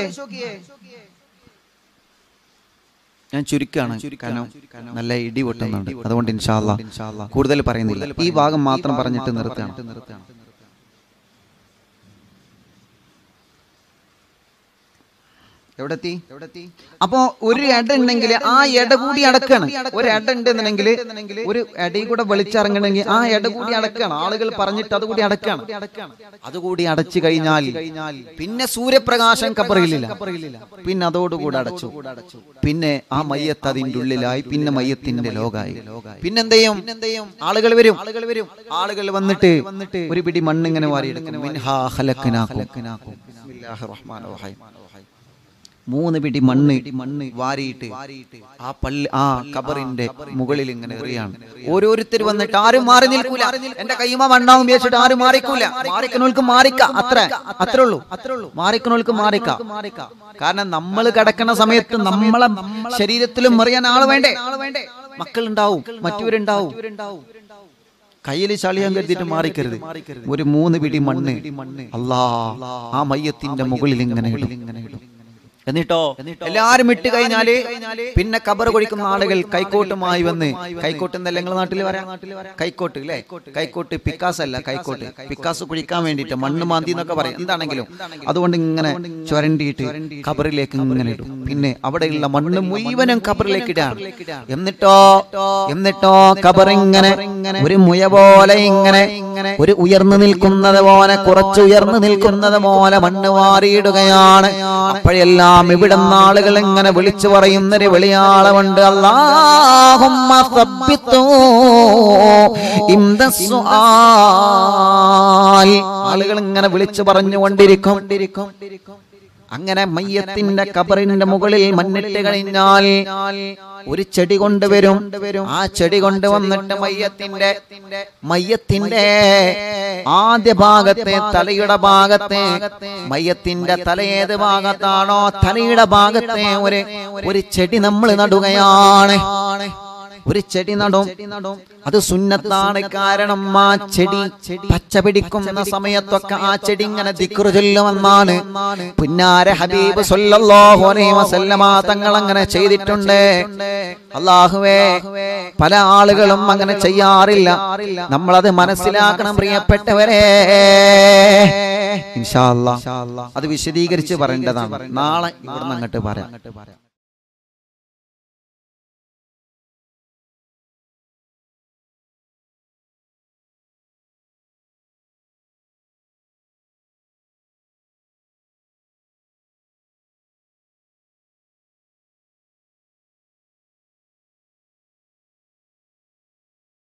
S1: ഞാൻ ചുരുക്കാണ് കാരണം നല്ല ഇടി പൊട്ടുന്നുണ്ട് അതുകൊണ്ട് ഇൻഷാല്ല കൂടുതൽ പറയുന്നില്ല ഈ ഭാഗം മാത്രം പറഞ്ഞിട്ട് നിർത്തുകയാണ് എവിടെത്തി അപ്പോ ഒരു എട ഉണ്ടെങ്കിൽ ആ എട കൂടി അടക്കാണ് ഒരു എട ഉണ്ടെന്നുണ്ടെങ്കിൽ ഒരു എടയിൽ കൂടെ വെളിച്ചിറങ്ങണമെങ്കിൽ ആ എട കൂടി അടക്കാണ് ആളുകൾ പറഞ്ഞിട്ട് അതുകൂടി അടക്കാണ് അതുകൂടി അടച്ചു കഴിഞ്ഞാൽ പിന്നെ സൂര്യപ്രകാശം കബറിലില്ല പിന്നെ അതോടുകൂടെ അടച്ചു പിന്നെ ആ മയ്യത്ത് അതിന്റെ ഉള്ളിലായി പിന്നെ മയ്യത്തിന്റെ ലോകായി പിന്നെന്തെയും ആളുകൾ വരും ആളുകൾ വരും ആളുകൾ വന്നിട്ട് ഒരു പിടി മണ്ണിങ്ങനെ വാരിയെടുക്കും മിൻഹാ ഖലഖനാകും. ബിസ്മില്ലാഹിർ റഹ്മാനിർ റഹീം. മൂന്ന് പിടി മണ്ണ് മണ്ണ് വാരിയിട്ട് ആ പള്ളി ആ കബറിന്റെ മുകളിൽ ഇങ്ങനെ എറിയാണ് ഓരോരുത്തർ വന്നിട്ട് ആരും മാറി നിൽക്കൂല എന്റെ കൈമ മണ്ണാവും വിചാരിച്ചിട്ട് ആരും മാറിക്കൂല മാറിക്കണോൾക്ക് മാറിക്ക അത്ര അത്രേ ഉള്ളൂ അത്രേ ഉള്ളൂ മാറിക്കണോൾക്ക് മാറിക്ക കാരണം നമ്മൾ കിടക്കുന്ന സമയത്ത് നമ്മളെ ശരീരത്തിലും മറിയാൻ ആള് വേണ്ടേ മക്കളുണ്ടാവും മറ്റവരുണ്ടാവും കയ്യിൽ ചളിയാൻ കരുതിയിട്ട് മാറിക്കരുത് ഒരു മൂന്ന് പിടി മണ്ണ് അല്ലാ ആ മയ്യത്തിന്റെ മുകളിൽ ഇങ്ങനെ ഇടും ഇങ്ങനെ ഇടും എന്നിട്ടോ എല്ലാരും ഇട്ട് കഴിഞ്ഞാല് പിന്നെ കബർ കൊഴിക്കുന്ന ആളുകൾ കൈക്കോട്ടുമായി വന്ന് കൈക്കോട്ട് എന്നല്ല നിങ്ങളെ നാട്ടിൽ വരാം കൈക്കോട്ട് അല്ലേ കൈക്കോട്ട് പിക്കാസ് അല്ല കൈക്കോട്ട് പിക്കാസ് കുഴിക്കാൻ വേണ്ടിയിട്ട് മണ്ണ് മാന്തി എന്നൊക്കെ പറയും എന്താണെങ്കിലും അതുകൊണ്ട് ഇങ്ങനെ ചുരണ്ടിയിട്ട് കബറിലേക്ക് ഇങ്ങനെ ഇടും പിന്നെ അവിടെയുള്ള മണ്ണ് മുഴുവനും കബറിലേക്ക് ഇടാണ് എന്നിട്ടോ എന്നിട്ടോ കബർ ഇങ്ങനെ ഒരു മുയ പോലെ ഇങ്ങനെ ഒരു ഉയർന്നു നിൽക്കുന്നത് പോലെ കുറച്ച് ഉയർന്നു നിൽക്കുന്നത് പോലെ മണ്ണ് വാരിയിടുകയാണ് അപ്പോഴെല്ലാം ഇവിടെ ആളുകൾ ഇങ്ങനെ വിളിച്ചു പറയുന്നൊരു വെളിയാളമുണ്ട് അല്ലാഹുമ്മ സബ്ബിത്തൂ ഇംദ സുആൽ. ആളുകൾ ഇങ്ങനെ വിളിച്ചു പറഞ്ഞുകൊണ്ടിരിക്കും അങ്ങനെ മയ്യത്തിന്റെ കബറിന്റെ മുകളിൽ മണ്ണിട്ട് കഴിഞ്ഞാൽ ഒരു ചെടി കൊണ്ടുവരും ആ ചെടി കൊണ്ടുവന്നിട്ട് മയ്യത്തിന്റെ മയ്യത്തിന്റെ ആദ്യ ഭാഗത്തെ തലയുടെ ഭാഗത്തെ മയ്യത്തിന്റെ തല ഏത് ഭാഗത്താണോ തലയുടെ ഭാഗത്തെ ഒരു ഒരു ചെടി നമ്മൾ നടുകയാണ് ഒരു ചെടി നടും അത് സുന്നത്താണ് കാരണം ആ ചെടി പച്ച പിടിക്കുന്ന സമയത്തൊക്കെ ആ ചെടി ഇങ്ങനെ ദിക്റ് ചൊല്ലുമെന്നാണ് പുന്നാര ഹബീബ് സല്ലല്ലാഹു അലൈഹി വസല്ലമ തങ്ങൾ അങ്ങനെ ചെയ്തിട്ടുണ്ട് അള്ളാഹുവേ പല ആളുകളും അങ്ങനെ ചെയ്യാറില്ല നമ്മളത് മനസ്സിലാക്കണം പ്രിയപ്പെട്ടവരെ ഇൻഷാ അല്ലാ അത് വിശദീകരിച്ച് പറയേണ്ടതാണ് നാളെ ഇവിടുന്ന് അങ്ങോട്ട് പറയാം